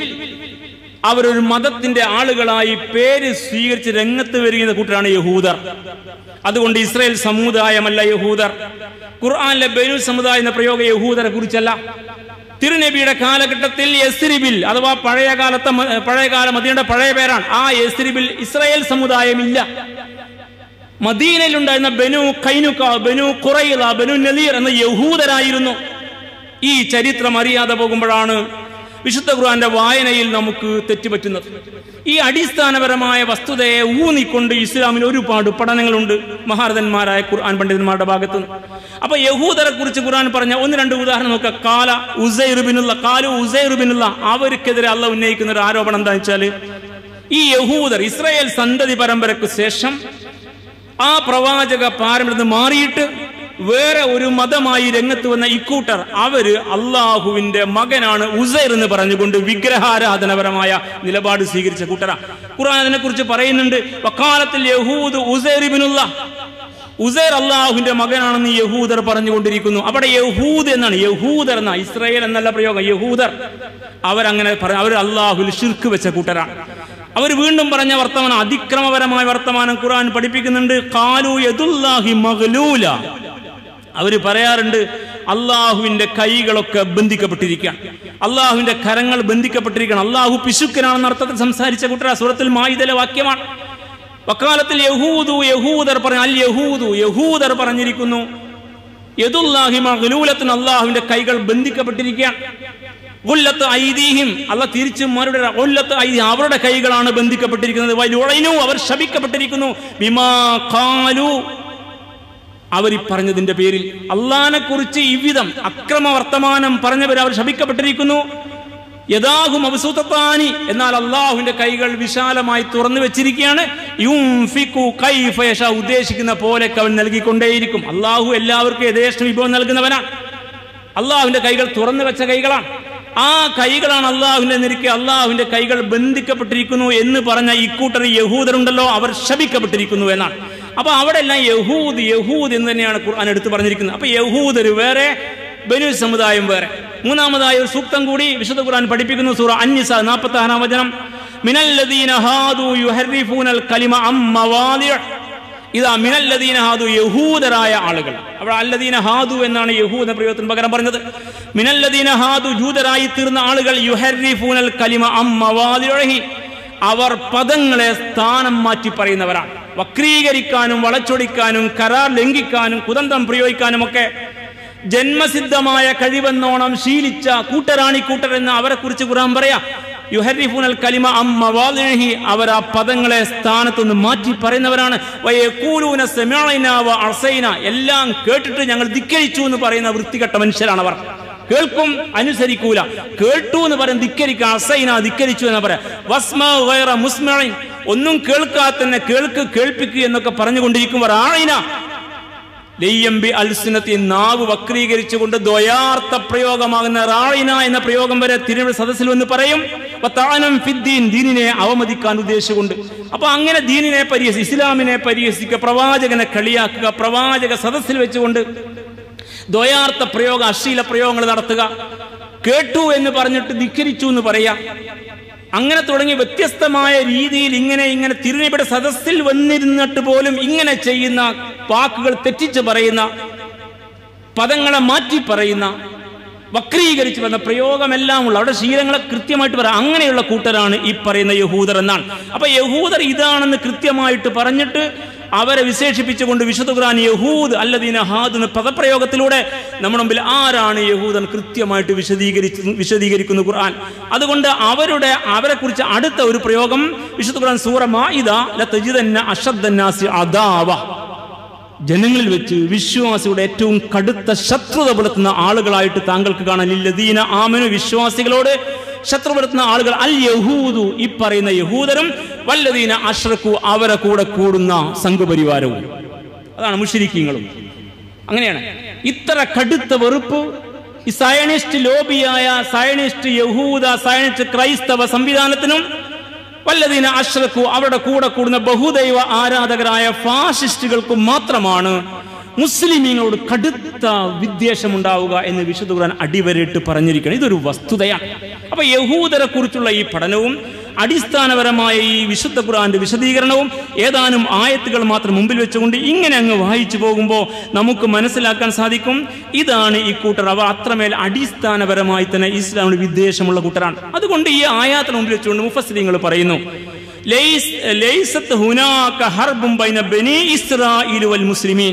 അവരൊരു മതത്തിന്റെ ആളുകളായി പേര് സ്വീകരിച്ച് രംഗത്ത് വരികയുന്ന കൂട്ടരാണ് യഹൂദർ അതുകൊണ്ട് ഇസ്രായേൽ സമുദായമല്ല യഹൂദർ ഖുർആാനിലെ ബനു സമുദായം എന്ന പ്രയോഗം യഹൂദരെ കുറിച്ചല്ല തിരുനബിയുടെ കാലഘട്ടത്തിൽ യസ്രിബിൽ അഥവാ പഴയ കാലത്തെ മ- പഴയകാല മദീനയുടെ പഴയ പേരാണ് ആ യസ്രിബിൽ ഇസ്രായേൽ സമുദായമില്ല മദീനയിലുണ്ടായിരുന്ന ബനു കൈനുക ബനു കുറയില ബനു നലീർ എന്ന യഹൂദരായിരുന്നു ഈ ചരിത്രം അറിയാതെ പോകുമ്പോഴാണ് വിശുദ്ധ ഖുർആന്റെ വായനയിൽ നമുക്ക് തെറ്റുപറ്റുന്നത് ഈ അടിസ്ഥാനപരമായ വസ്തുതയെ ഊന്നിക്കൊണ്ട് ഇസ്ലാമിൽ ഒരുപാട് പഠനങ്ങളുണ്ട് മഹാരഥന്മാരായ ഖുർആൻ പണ്ഡിതന്മാരുടെ ഭാഗത്ത് നിന്ന് അപ്പൊ യഹൂദരെ കുറിച്ച് ഖുർആൻ പറഞ്ഞ ഒന്ന് രണ്ട് ഉദാഹരണം നോക്കുക കാല ഉസൈറുബിനുള്ള കാലു ഉസൈറുബിനുള്ള അവർക്കെതിരെ അല്ല ഉന്നയിക്കുന്ന ഒരു ആരോപണം എന്താ വെച്ചാല് ഈ യഹൂദർ ഇസ്രായേൽ സന്തതി പരമ്പരക്ക് ശേഷം ആ പ്രവാചക പാരമ്പര്യത്തിൽ മാറിയിട്ട് വേറെ ഒരു മതമായി രംഗത്ത് വന്ന ഇക്കൂട്ടർ അവര് അള്ളാഹുവിന്റെ മകനാണ് ഉസൈർ എന്ന് പറഞ്ഞുകൊണ്ട് വിഗ്രഹാരാധനപരമായ നിലപാട് സ്വീകരിച്ച കൂട്ടര ഖുർആൻ അതിനെ കുറിച്ച് പറയുന്നുണ്ട് വക്കാലത്തിൽ യഹൂദ് ഉസൈറിബിനുള്ള ഉസൈർ അള്ളാഹുവിന്റെ മകനാണെന്ന് യഹൂദർ പറഞ്ഞുകൊണ്ടിരിക്കുന്നു അവിടെ യഹൂദ് എന്നാണ് യഹൂദർ എന്ന ഇസ്രായേൽ എന്നല്ല പ്രയോഗം യഹൂദർ അവരങ്ങനെ പറ- അവർ അള്ളാഹുൽ ഷിർക്ക് വെച്ച കൂട്ടരാണ് അവർ വീണ്ടും പറഞ്ഞ വർത്തമാനം അതിക്രമപരമായ വർത്തമാനം ഖുർആൻ പഠിപ്പിക്കുന്നുണ്ട് കാലു യദുല്ലാഹി മഗ്ലൂല അവർ പറയാറുണ്ട് അള്ളാഹുവിന്റെ കൈകളൊക്കെ ബന്ധിക്കപ്പെട്ടിരിക്കുകയാണ് അള്ളാഹുവിന്റെ കരങ്ങൾ ബന്ധിക്കപ്പെട്ടിരിക്കുകയാണ് അള്ളാഹു പിശുക്കനാണെന്ന അർത്ഥത്തിൽ സംസാരിച്ച കൂട്ടര സൂറത്തിൽ മായിതല വാക്യമാണ് വക്കാലത്തിൽ യഹൂദു യഹൂദർ പറഞ്ഞ അൽ യഹൂദു യഹൂദർ പറഞ്ഞിരിക്കുന്നു യദുല്ലാഹി മഗ്ലൂലത്തിന് അള്ളാഹുവിന്റെ കൈകൾ ബന്ധിക്കപ്പെട്ടിരിക്കുകയാണ് ഉല്ലത്ത് ഐദീഹിം അല്ല തിരിച്ചും അവരുടെ ഉല്ലത്ത് ഐദി അവരുടെ കൈകളാണ് ബന്ധിക്കപ്പെട്ടിരിക്കുന്നത് വലുഴനു അവർ ശപിക്കപ്പെട്ടിരിക്കുന്നു ബിമാ ഖാലു അവർ ഈ പറഞ്ഞതിന്റെ പേരിൽ അള്ളഹാനെ കുറിച്ച് ഇവിധം അക്രമ വർത്തമാനം പറഞ്ഞവർ അവർ ശപിക്കപ്പെട്ടിരിക്കുന്നു യഥാഹും അബസൂത്താനി എന്നാൽ അള്ളാഹുവിന്റെ കൈകൾ വിശാലമായി തുറന്നു വെച്ചിരിക്കുകയാണ് യുംഫിക്കു കൈഫ യശാ. ഉദ്ദേശിക്കുന്ന പോലെയൊക്കെ അവൻ നൽകിക്കൊണ്ടേയിരിക്കും അള്ളാഹു എല്ലാവർക്കും യഥേഷ്ടം വിഭവം നൽകുന്നവനാണ് അള്ളാഹുവിന്റെ കൈകൾ തുറന്നു വെച്ച കൈകളാണ് ആ കൈകളാണ് അള്ളാഹുവിന്റെ നിരക്ക് അള്ളാഹുവിന്റെ കൈകൾ ബന്ധിക്കപ്പെട്ടിരിക്കുന്നു എന്ന് പറഞ്ഞ ഇക്കൂട്ടർ യഹൂദരുണ്ടല്ലോ അവർ ശപിക്കപ്പെട്ടിരിക്കുന്നു എന്നാണ് അപ്പൊ അവിടെ എല്ലാം യഹൂദ് യഹൂദ് എന്ന് തന്നെയാണ് ഖുർആൻ എടുത്തു പറഞ്ഞിരിക്കുന്നത് അപ്പൊ യഹൂദര് വേറെ ബനു സമുദായം വേറെ മൂന്നാമതായ ഒരു സൂക്തം കൂടി വിശുദ്ധ ഖുർആൻ പഠിപ്പിക്കുന്നു സൂറ അന്യസ നാൽപ്പത്തി ആറാം വചനം മിനല്ലദീന ഹാദു യുഹർരിഫൂനൽ കലിമ അം മവാദിഅ ഇതാ മിനല്ലദീന ഹാദു യഹൂദരായ ആളുകൾ അവിടെ അല്ലദീന ഹാദു എന്നാണ് യഹൂദ പ്രയോഗത്തിന് പകരം പറഞ്ഞത് മിനല്ലദീന ഹാദു ജൂതരായി തീർന്ന ആളുകൾ യുഹർരിഫൂനൽ കലിമ അം മവാദിഅഹി അവർ പദങ്ങളെ സ്ഥാനം മാറ്റി പറയുന്നവരാണ് വക്രീകരിക്കാനും വളച്ചൊടിക്കാനും കരാർ ലംഘിക്കാനും കുതന്ത്രം പ്രയോഗിക്കാനും ഒക്കെ ജന്മസിദ്ധമായ കഴിവെന്നോണം ശീലിച്ച കൂട്ടരാണി കൂട്ടർ എന്ന് അവരെ കുറിച്ച് ഖുർആൻ പറയാ യുഹരിഫുനൽ കലിമ അമ്മവാലിഹി അവർ ആ പദങ്ങളെ സ്ഥാനത്തുനിന്ന് മാറ്റി പറയുന്നവരാണ് വയക്കൂലൂന സെമിഅന വ അസൈന എല്ലാം കേട്ടിട്ട് ഞങ്ങൾ ധിക്കരിച്ചു എന്ന് പറയുന്ന വൃത്തികെട്ട മനുഷ്യരാണ് അവർ കേൾക്കും അനുസരിക്കൂല കേട്ടു എന്ന് പറയും ധിക്കരിക്കുക അസൈന ധിക്കരിച്ചു എന്ന് പറയാം വസ്മ ഗൈറ മുസ്മഇൻ ഒന്നും കേൾക്കാത്തന്നെ കേൾക്ക് കേൾപ്പിക്കുക എന്നൊക്കെ പറഞ്ഞുകൊണ്ടിരിക്കുമ്പോൾ ആയിന ലെയ്യമ്പി അൽസിനത്തി നാവ് വക്രീകരിച്ചുകൊണ്ട് ദ്വയാർത്ഥ പ്രയോഗമാകുന്ന റായിന എന്ന പ്രയോഗം വരെ തിരുവ സദസ്സിൽ വന്ന് പറയും വത്താനം ഫിദ്ദീൻ ദീനിനെ അവമതിക്കാൻ ഉദ്ദേശിച്ചുകൊണ്ട് അപ്പൊ അങ്ങനെ ദീനിനെ പരിഹസി ഇസ്ലാമിനെ പരിഹസിക്കുക പ്രവാചകനെ കളിയാക്കുക പ്രവാചക സദസ്സിൽ വെച്ചുകൊണ്ട് ദ്വയാർത്ഥ പ്രയോഗ അശ്ലീല പ്രയോഗങ്ങൾ നടത്തുക കേട്ടു എന്ന് പറഞ്ഞിട്ട് ധിക്കരിച്ചു എന്ന് പറയാം അങ്ങനെ തുടങ്ങി വ്യത്യസ്തമായ രീതിയിൽ ഇങ്ങനെ ഇങ്ങനെ തിരുനബിയുടെ സദസ്സിൽ വന്നിരുന്നിട്ട് പോലും ഇങ്ങനെ ചെയ്യുന്ന വാക്കുകൾ തെറ്റിച്ച് പറയുന്ന പദങ്ങളെ മാറ്റി പറയുന്ന വക്രീകരിച്ച് വന്ന പ്രയോഗമെല്ലാം ഉള്ള അവിടെ ശീലങ്ങളെ കൃത്യമായിട്ട് പറയാം അങ്ങനെയുള്ള കൂട്ടരാണ് ഈ പറയുന്ന യഹൂദർ എന്നാണ് അപ്പൊ യഹൂദർ ഇതാണെന്ന് കൃത്യമായിട്ട് പറഞ്ഞിട്ട് അവരെ വിശേഷിപ്പിച്ചുകൊണ്ട് വിശുദ്ധ ഖുർആൻ യഹൂദ് അല്ലദീന ഹാദ് എന്ന പദപ്രയോഗത്തിലൂടെ നമ്മുടെ മുമ്പിൽ ആരാണ് യഹൂദൻ കൃത്യമായിട്ട് വിശദീകരിച്ചു വിശദീകരിക്കുന്നു ഖുർആൻ അതുകൊണ്ട് അവരുടെ അവരെ കുറിച്ച് അടുത്ത ഒരു പ്രയോഗം വിശുദ്ധ ഖുർആൻ സൂറ മാഇദ ലതജിദന്ന അഷദ്ദന്നാസി അദാവ ജനങ്ങളിൽ വെച്ച് വിശ്വാസിയുടെ ഏറ്റവും കടുത്ത ശത്രുത പുലർത്തുന്ന ആളുകളായിട്ട് താങ്കൾക്ക് കാണാൻ ഇല്ലദീന ആമനു വിശ്വാസികളോട് ശത്രു പുലർത്തുന്ന ആളുകൾ അൽ യഹൂദു ഈ പറയുന്ന യഹൂദരും വല്ലദീന അഷ്റക്കു അവരെ കൂടെ കൂടുന്ന സംഘപരിവാരവും അതാണ് മുഷിരിക്കീങ്ങളും അങ്ങനെയാണ് ഇത്ര കടുത്ത വെറുപ്പ് ഈ സയനിസ്റ്റ് ലോബിയായ സയനിസ്റ്റ് യഹൂദ സയനിസ്റ്റ് ക്രൈസ്തവ സംവിധാനത്തിനും വല്ലതീന അശ്രക്കു അവരുടെ കൂടെ കൂടുന്ന ബഹുദൈവ ആരാധകരായ ഫാഷിസ്റ്റുകൾക്കും മാത്രമാണ് മുസ്ലിമീങ്ങളോട് കടുത്ത വിദ്വേഷം ഉണ്ടാവുക എന്ന് വിശുദ്ധ ഖുർആൻ അടിവരയിട്ട് പറഞ്ഞിരിക്കണം ഇതൊരു വസ്തുതയാണ് അപ്പൊ യഹൂദരെ കുറിച്ചുള്ള ഈ പഠനവും അടിസ്ഥാനപരമായ ഈ വിശുദ്ധ ഖുർആന്റെ വിശദീകരണവും ഏതാനും ആയത്തുകൾ മാത്രം മുമ്പിൽ വെച്ചുകൊണ്ട് ഇങ്ങനെ അങ്ങ് വായിച്ചു പോകുമ്പോൾ നമുക്ക് മനസ്സിലാക്കാൻ സാധിക്കും ഇതാണ് ഈ കൂട്ടർ അവർ അത്രമേൽ അടിസ്ഥാനപരമായി തന്നെ ഇസ്ലാമിന് വിദ്വേഷമുള്ള കൂട്ടരാണ് അതുകൊണ്ട് ഈ ആയാത്തിന് മുമ്പിൽ വെച്ചുകൊണ്ട് മുഫസ്ലിങ്ങൾ പറയുന്നു ലൈസ് ലൈസത്ത് ഹുനാക ഹർബും ബൈന ബനി ഇസ്രായേൽ വൽ മുസ്ലിമീൻ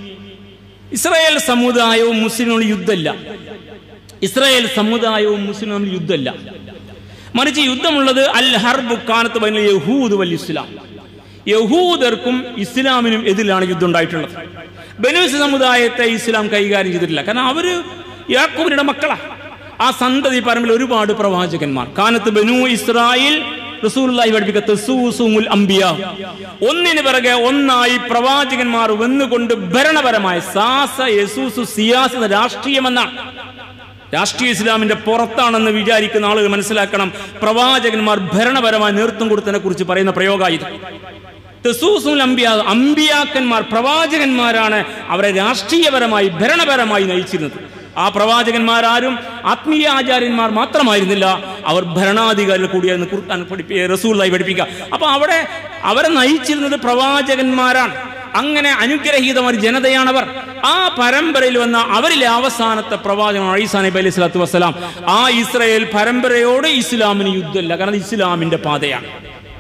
ഇസ്രായേൽ സമുദായവും മുസ്ലിങ്ങളും യുദ്ധമല്ല ഇസ്രായേൽ സമുദായവും മുസ്ലിം തമ്മിൽ യുദ്ധമല്ല മറിച്ച് യുദ്ധമുള്ളത് അൽ ഹർബു കാനത്ത് ബൈന യഹൂദ് വൽ ഇസ്ലാം യഹൂദർക്കും ഇസ്ലാമിനും എതിരിലാണ് യുദ്ധം ഉണ്ടായിട്ടുള്ളത് ബനൂസ് സമുദായത്തെ ഇസ്ലാം കൈകാര്യം ചെയ്തിട്ടില്ല കാരണം അവര് യാക്കൂബിന്റെ മക്കളാ ആ സന്തതി പറമ്പിൽ ഒരുപാട് പ്രവാചകന്മാർ കാനത്ത് ബനു ഇസ്രായേൽ റസൂലുള്ളാഹി പഠിപ്പിക്ക തസൂസുമുൽ അംബിയ ഒന്നിന് പിറകെ ഒന്നായി പ്രവാചകന്മാർ വന്നുകൊണ്ട് ഭരണപരമായ സാസ യസൂസു സിയാസ് എന്ന രാഷ്ട്രീയമെന്നാണ് രാഷ്ട്രീയ ഇസ്ലാമിന്റെ പുറത്താണെന്ന് വിചാരിക്കുന്ന ആളുകൾ മനസ്സിലാക്കണം പ്രവാചകന്മാർ ഭരണപരമായ നേതൃത്വം കൊടുത്തതിനെ കുറിച്ച് പറയുന്ന പ്രയോഗം ഇത് തെസൂസുൽ അംബിയ അംബിയാക്കന്മാർ പ്രവാചകന്മാരാണ് അവരെ രാഷ്ട്രീയപരമായി ഭരണപരമായി നയിച്ചിരുന്നത് ആ പ്രവാചകന്മാരാരും ആത്മീയ ആചാര്യന്മാർ മാത്രമായിരുന്നില്ല അവർ ഭരണാധികാരികൾ കൂടിയായിരുന്നു ഖുർആൻ പഠിപ്പി റസൂലായി പഠിപ്പിക്കുക അപ്പൊ അവിടെ അവരെ നയിച്ചിരുന്നത് പ്രവാചകന്മാരാണ് അങ്ങനെ അനുഗ്രഹീതമായ ഒരു ജനതയാണവർ ആ പരമ്പരയിൽ വന്ന അവരിലെ അവസാനത്തെ പ്രവാചകൻ ഈസാ നബി അലൈഹി സ്വലാത്തു വസ്സലാം ആ ഇസ്രയേൽ പരമ്പരയോട് ഇസ്ലാമിന് യുദ്ധമില്ല കാരണം ഇസ്ലാമിന്റെ പാതയാണ്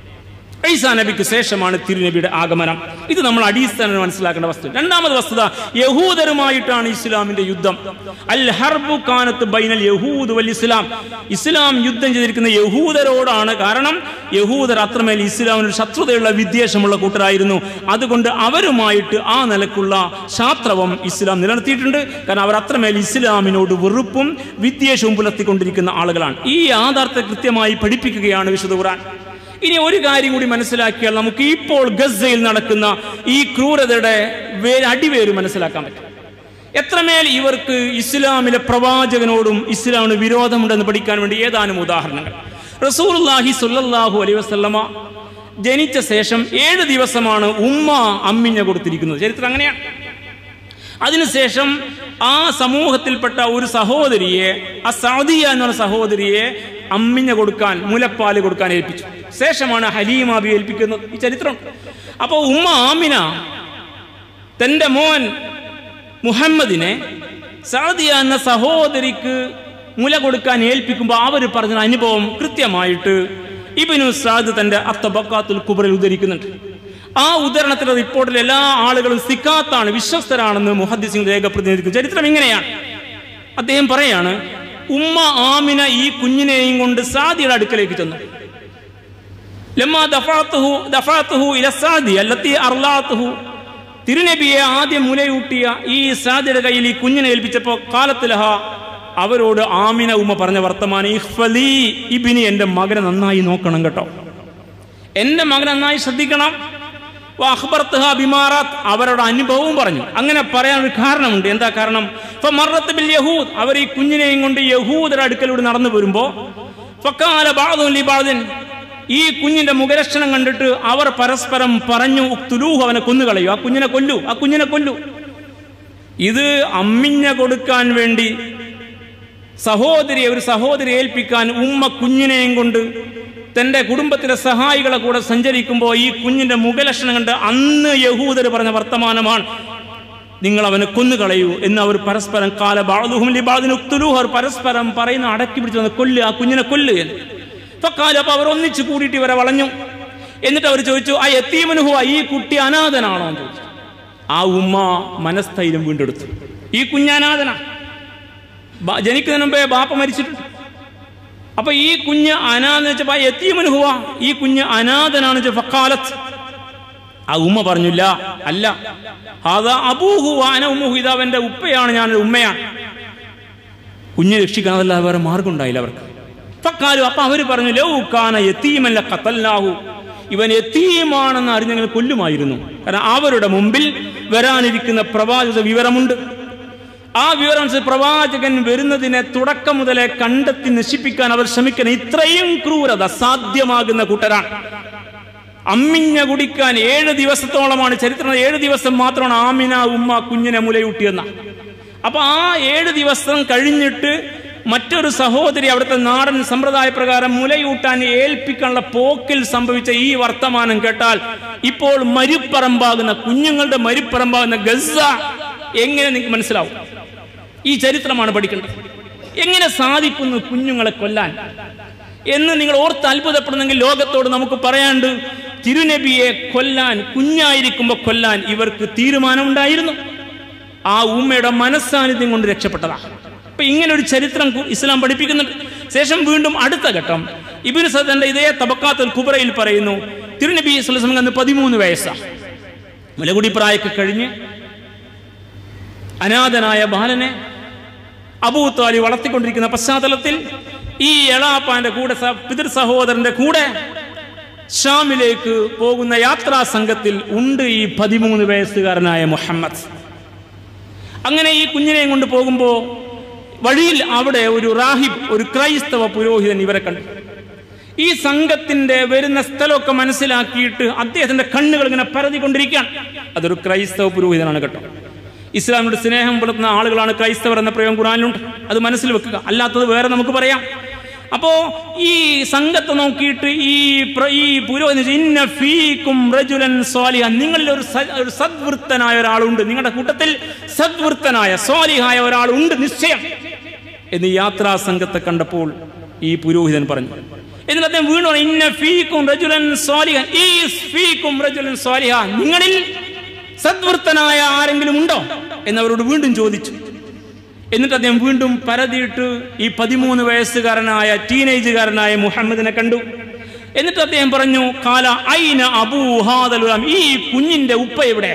ഈസാ നബിക്ക് ശേഷമാണ് തിരുനബിയുടെ ആഗമനം ഇത് നമ്മൾ അടിസ്ഥാനം മനസ്സിലാക്കേണ്ട വസ്തു രണ്ടാമത് വസ്തുത യഹൂദരുമായിട്ടാണ് ഇസ്ലാമിന്റെ യുദ്ധം അൽ ഹർബു കാനത്ത് ബൈനൽ യഹൂദ് വൽ ഇസ്ലാം ഇസ്ലാം യുദ്ധം ചെയ്തിരിക്കുന്ന യഹൂദരോടാണ് കാരണം യഹൂദർ അത്രമേൽ ഇസ്ലാമിന് ശത്രുതയുള്ള വിദ്വേഷമുള്ള കൂട്ടരായിരുന്നു അതുകൊണ്ട് അവരുമായിട്ട് ആ നിലക്കുള്ള ശാസ്ത്രവം ഇസ്ലാം നിലനിർത്തിയിട്ടുണ്ട് കാരണം അവർ അത്രമേൽ ഇസ്ലാമിനോട് വെറുപ്പും വിദ്വേഷവും പുലർത്തിക്കൊണ്ടിരിക്കുന്ന ആളുകളാണ് ഈ യാഥാർത്ഥ്യം കൃത്യമായി പഠിപ്പിക്കുകയാണ് വിശുദ്ധ ഖുർആൻ ഇനി ഒരു കാര്യം കൂടി മനസ്സിലാക്കിയാൽ നമുക്ക് ഇപ്പോൾ ഗസയിൽ നടക്കുന്ന ഈ ക്രൂരതയുടെ വേ- അടിവേര് മനസ്സിലാക്കാൻ പറ്റും എത്രമേൽ ഇവർക്ക് ഇസ്ലാമിലെ പ്രവാചകനോടും ഇസ്ലാമിന് വിരോധമുണ്ടെന്ന് പഠിക്കാൻ വേണ്ടി ഏതാനും ഉദാഹരണങ്ങൾ റസൂലുള്ളാഹി സ്വല്ലല്ലാഹു അലൈഹി വസല്ലമ ജനിച്ച ശേഷം ഏഴ് ദിവസമാണ് ഉമ്മ അമ്മിഞ്ഞ കൊടുത്തിരിക്കുന്നത് ചരിത്രം അങ്ങനെയാണ് അതിനുശേഷം ആ സമൂഹത്തിൽപ്പെട്ട ഒരു സഹോദരിയെ ആ സൗദിയ എന്ന് പറഞ്ഞ സഹോദരിയെ അമ്മിഞ്ഞ കൊടുക്കാൻ മുലപ്പാല് കൊടുക്കാൻ ഏൽപ്പിച്ചു ശേഷമാണ് ഹലീമാബി ഏൽപ്പിക്കുന്നത് ഈ ചരിത്രം അപ്പോൾ ഉമ്മ ആമിന തന്റെ മോൻ മുഹമ്മദിനെ സൗദിയ എന്ന സഹോദരിക്ക് മുല കൊടുക്കാൻ ഏൽപ്പിക്കുമ്പോൾ അവർ പറഞ്ഞ അനുഭവം കൃത്യമായിട്ട് ഇബിനു സാദ് തന്റെ അത്തബക്കാത്തുൽ കുബറിൽ ഉദ്ധരിക്കുന്നുണ്ട് ആ ഉദാഹരണത്തിലെ റിപ്പോർട്ടിൽ എല്ലാ ആളുകളും സിക്കാത്താണ് വിശ്വസ്തരാണെന്ന് മുഹദ്ദിസിംഗ് രേഖപ്പെടുത്തിയിരിക്കും ചരിത്രം ഇങ്ങനെയാണ് അദ്ദേഹം പറയാണ് ഉമ്മ ആമിന ഈ കുഞ്ഞിനെയും കൊണ്ട് സാദിയുടെ അടുക്കലേക്ക് ചെന്നു ലമ്മാ ദഫഅത്തുഹു ദഫഅത്തുഹു ഇല സാദി അല്ലത്തി അർലാത്തുഹു തിരുനബിയെ ആദ്യം മുലയൂട്ടിയ ഈ സാദിയുടെ കയ്യിൽ ഈ കുഞ്ഞിനെ ഏൽപ്പിച്ചപ്പോൾ കാലത്തിലഹ അവരോട് ആമിന ഉമ്മ പറഞ്ഞ വർത്തമാനം ഇഹ്ഫലി ഇബിനി എൻ്റെ മകനെ നന്നായി നോക്കണം കേട്ടോ എൻ്റെ മകനെ നന്നായി ശ്രദ്ധിക്കണം അഖ്ബർത്തുഹ ബിമാറാത്ത് അവരുടെ അനുഭവവും പറഞ്ഞു അങ്ങനെ പറയാൻ ഒരു കാരണമുണ്ട് എന്താ കാരണം ഫമറത്ത് ബിൽ യഹൂദ് അവർ ഈ കുഞ്ഞിനെയും കൊണ്ട് യഹൂദരുടെ അടുക്കലൂടെ നടന്നു വരുമ്പോൾ ഫക്കാല ബാദുൻ ലി ബാദിൻ ഈ കുഞ്ഞിന്റെ മുഖലക്ഷണം കണ്ടിട്ട് അവർ പരസ്പരം പറഞ്ഞു ഉക്തുലൂഹ് അവനെ കൊന്നുകളയൂ ആ കുഞ്ഞിനെ കൊല്ലു ആ കുഞ്ഞിനെ കൊല്ലു ഇത് അമ്മിഞ്ഞ കൊടുക്കാൻ വേണ്ടി സഹോദരിയെ ഒരു സഹോദരി ഏൽപ്പിക്കാൻ ഉമ്മ കുഞ്ഞിനെയും കൊണ്ട് തന്റെ കുടുംബത്തിലെ സഹായികളെ കൂടെ സഞ്ചരിക്കുമ്പോൾ ഈ കുഞ്ഞിന്റെ മുഖലക്ഷണം കണ്ട് അന്ന് യഹൂദർ പറഞ്ഞ വർത്തമാനമാണ് നിങ്ങൾ അവനെ കൊന്നുകളയൂ എന്ന് അവർ പരസ്പരം കാല ബാളുഹും ലിബാദിന് ഉക്തുലൂഹ് അവർ പരസ്പരം പറയുന്ന അടക്കി പിടിച്ചു വന്ന് കൊല്ല് ആ കുഞ്ഞിനെ കൊല്ല് എന്ന് ഫക്കാല അപ്പൊ അവർ ഒന്നിച്ച് കൂടിയിട്ട് ഇവരെ വളഞ്ഞു എന്നിട്ട് അവർ ചോദിച്ചു ആ എത്തീമനുഹുവ ഈ കുട്ടി അനാഥനാണോ എന്ന് ചോദിച്ചു ആ ഉമ്മ മനസ്ഥൈര്യം വീണ്ടെടുത്തു ഈ കുഞ്ഞ് അനാഥനാ ബ- ജനിക്കുന്നതിന് മുമ്പേ ബാപ്പ മരിച്ചിട്ടുണ്ട് അപ്പൊ ഈ കുഞ്ഞ് അനാഥ വെച്ചപ്പോ എത്തിയമനുഹുവ ഈ കുഞ്ഞ് അനാഥനാണ് വെച്ച ഫക്കാലത്ത് ആ ഉമ്മ പറഞ്ഞില്ല അല്ല അതാ അബൂഹു അന ഉമ്മുഹു ഇത് അവന്റെ ഉപ്പയാണ് ഞാൻ ഉമ്മയാണ് കുഞ്ഞ് രക്ഷിക്കാനല്ലാതെ വേറെ മാർഗം ഉണ്ടായില്ല അവർക്ക് ഫക്കാലു അപ്പൊ അവര് പറഞ്ഞു ലൗ കാന യത്തീമല്ല കത്തല്ലാഹു ഇവൻ എത്തീമാണെന്ന് അറിഞ്ഞെങ്കിൽ കൊല്ലുമായിരുന്നു കാരണം അവരുടെ മുമ്പിൽ വരാനിരിക്കുന്ന പ്രവാചക വിവരമുണ്ട് ആ വിവരം അനുസരിച്ച് പ്രവാചകൻ വരുന്നതിനെ തുടക്കം മുതലേ കണ്ടെത്തി നശിപ്പിക്കാൻ അവർ ശ്രമിക്കണം ഇത്രയും ക്രൂരത സാധ്യമാകുന്ന കൂട്ടരാണ് അമ്മിഞ്ഞ കുടിക്കാൻ ഏഴ് ദിവസത്തോളമാണ് ചരിത്രം ഏഴ് ദിവസം മാത്രമാണ് ആമിന ഉമ്മ കുഞ്ഞിനെ മുലയൂട്ടിയെന്ന അപ്പൊ ആ ഏഴ് ദിവസം കഴിഞ്ഞിട്ട് മറ്റൊരു സഹോദരി അവിടുത്തെ നാടൻ സമ്പ്രദായ പ്രകാരം മുലയൂട്ടാൻ ഏൽപ്പിക്കാനുള്ള പോക്കിൽ സംഭവിച്ച ഈ വർത്തമാനം കേട്ടാൽ ഇപ്പോൾ മരുപ്പറമ്പാകുന്ന കുഞ്ഞുങ്ങളുടെ മരുപ്പറമ്പാകുന്ന ഗസ എങ്ങനെ നിങ്ങൾക്ക് മനസ്സിലാവും ഈ ചരിത്രമാണ് പഠിക്കേണ്ടത് എങ്ങനെ സാധിക്കുന്നു കുഞ്ഞുങ്ങളെ കൊല്ലാൻ എന്ന് നിങ്ങൾ ഓർത്ത് അത്ഭുതപ്പെടുന്നെങ്കിൽ ലോകത്തോട് നമുക്ക് പറയാണ്ട് തിരുനബിയെ കൊല്ലാൻ കുഞ്ഞായിരിക്കുമ്പോൾ കൊല്ലാൻ ഇവർക്ക് തീരുമാനമുണ്ടായിരുന്നു ആ ഉമ്മയുടെ മനസ്സാന്നിധ്യം കൊണ്ട് രക്ഷപ്പെട്ടതാ അപ്പൊ ഇങ്ങനെ ഒരു ചരിത്രം കു- ഇസ്ലാം പഠിപ്പിക്കുന്നുണ്ട് ശേഷം വീണ്ടും അടുത്ത ഘട്ടം ഇബിന് സദന്റെ ഇതേ തബക്കാത്തുൽ കുബറയിൽ പറയുന്നു തിരുനബി സ്വലം അന്ന് പതിമൂന്ന് വയസ്സാ മുലകുടി പ്രായമൊക്കെ കഴിഞ്ഞ് അനാഥനായ ബാലനെ അബൂ താലി വളർത്തിക്കൊണ്ടിരിക്കുന്ന പശ്ചാത്തലത്തിൽ ഈ എളാപ്പാന്റെ കൂടെ സ- പിതൃ സഹോദരന്റെ കൂടെ ഷാമിലേക്ക് പോകുന്ന യാത്രാ സംഘത്തിൽ ഉണ്ട് ഈ പതിമൂന്ന് വയസ്സുകാരനായ മുഹമ്മദ് അങ്ങനെ ഈ കുഞ്ഞിനെയും കൊണ്ട് പോകുമ്പോൾ വഴിയിൽ അവിടെ ഒരു റാഹിബ് ഒരു ക്രൈസ്തവ പുരോഹിതൻ ഇവരെ കണ്ടു ഈ സംഘത്തിന്റെ വരുന്ന സ്ഥലമൊക്കെ മനസ്സിലാക്കിയിട്ട് അദ്ദേഹത്തിന്റെ കണ്ണുകൾ ഇങ്ങനെ പരതിക്കൊണ്ടിരിക്കുകയാണ് അതൊരു ക്രൈസ്തവ പുരോഹിതനാണ് കേട്ടോ ഇസ്ലാമിനോട് സ്നേഹം പുലർത്തുന്ന ആളുകളാണ് ക്രൈസ്തവർ എന്ന പ്രയോഗം ഖുറാനിലുണ്ട് അത് മനസ്സിൽ വെക്കുക അല്ലാത്തത് വേറെ നമുക്ക് പറയാം അപ്പോ ഈ സംഘത്തെ നോക്കിയിട്ട് ഈ പ്ര- ഈ പുരോഹിതൻ ചോദിച്ചു, ഇന്ന ഫീക്കും റജുലൻ സ്വാലിഹ നിങ്ങളിൽ ഒരു സ- ഒരു സദ്വൃത്തനായ ഒരാളുണ്ട് നിങ്ങളുടെ കൂട്ടത്തിൽ സദ്വൃത്തനായ സ്വാലിഹായ ഒരാളുണ്ട് നിശ്ചയം എന്ന് ഈ യാത്രാ സംഘത്തെ കണ്ടപ്പോൾ ഈ പുരോഹിതൻ പറഞ്ഞു എന്നിട്ട് അദ്ദേഹം വീണ്ടും പറഞ്ഞു, ഇന്ന ഫീക്കും റജുലൻ സ്വാലിഹൻ ഈ ഫീക്കും റജുലൻ സ്വാലിഹ നിങ്ങളിൽ സദ്വൃത്തനായ ആരെങ്കിലും ഉണ്ടോ എന്നവരോട് വീണ്ടും ചോദിച്ചു എന്നിട്ട് അദ്ദേഹം വീണ്ടും പരതിയിട്ട് ഈ പതിമൂന്ന് വയസ്സുകാരനായ ടീനേജുകാരനായ മുഹമ്മദിനെ കണ്ടു എന്നിട്ട് അദ്ദേഹം പറഞ്ഞു കാല ഐന അബൂ ഹാദൽ ഗുലാം. ഈ കുഞ്ഞിന്റെ ഉപ്പ എവിടെ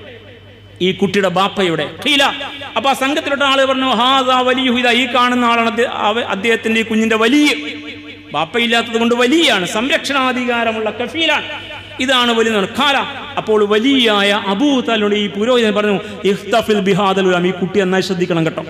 ഈ കുട്ടിയുടെ ബാപ്പയുടെ ഖീല അപ്പൊ ആ സംഘത്തിലുള്ള ആള് പറഞ്ഞു ഹാദാ വലിയ ഇതാ ഈ കാണുന്ന ആളാണ് അദ്ദേഹ- അവ- അദ്ദേഹത്തിന്റെ ഈ കുഞ്ഞിന്റെ വലിയ ബാപ്പയില്ലാത്തത് കൊണ്ട് വലിയാണ് സംരക്ഷണാധികാരമുള്ള കഫീലാണ് ഇതാണ് വലിയ ഖാല അപ്പോൾ വലിയായ അബൂ താലോട് ഈ പുരോഹിതൻ പറഞ്ഞു ഇഖ്തഫിൽ ബിഹാദൽ ഗുലാം. ഈ കുട്ടി നന്നായി ശ്രദ്ധിക്കണം കേട്ടോ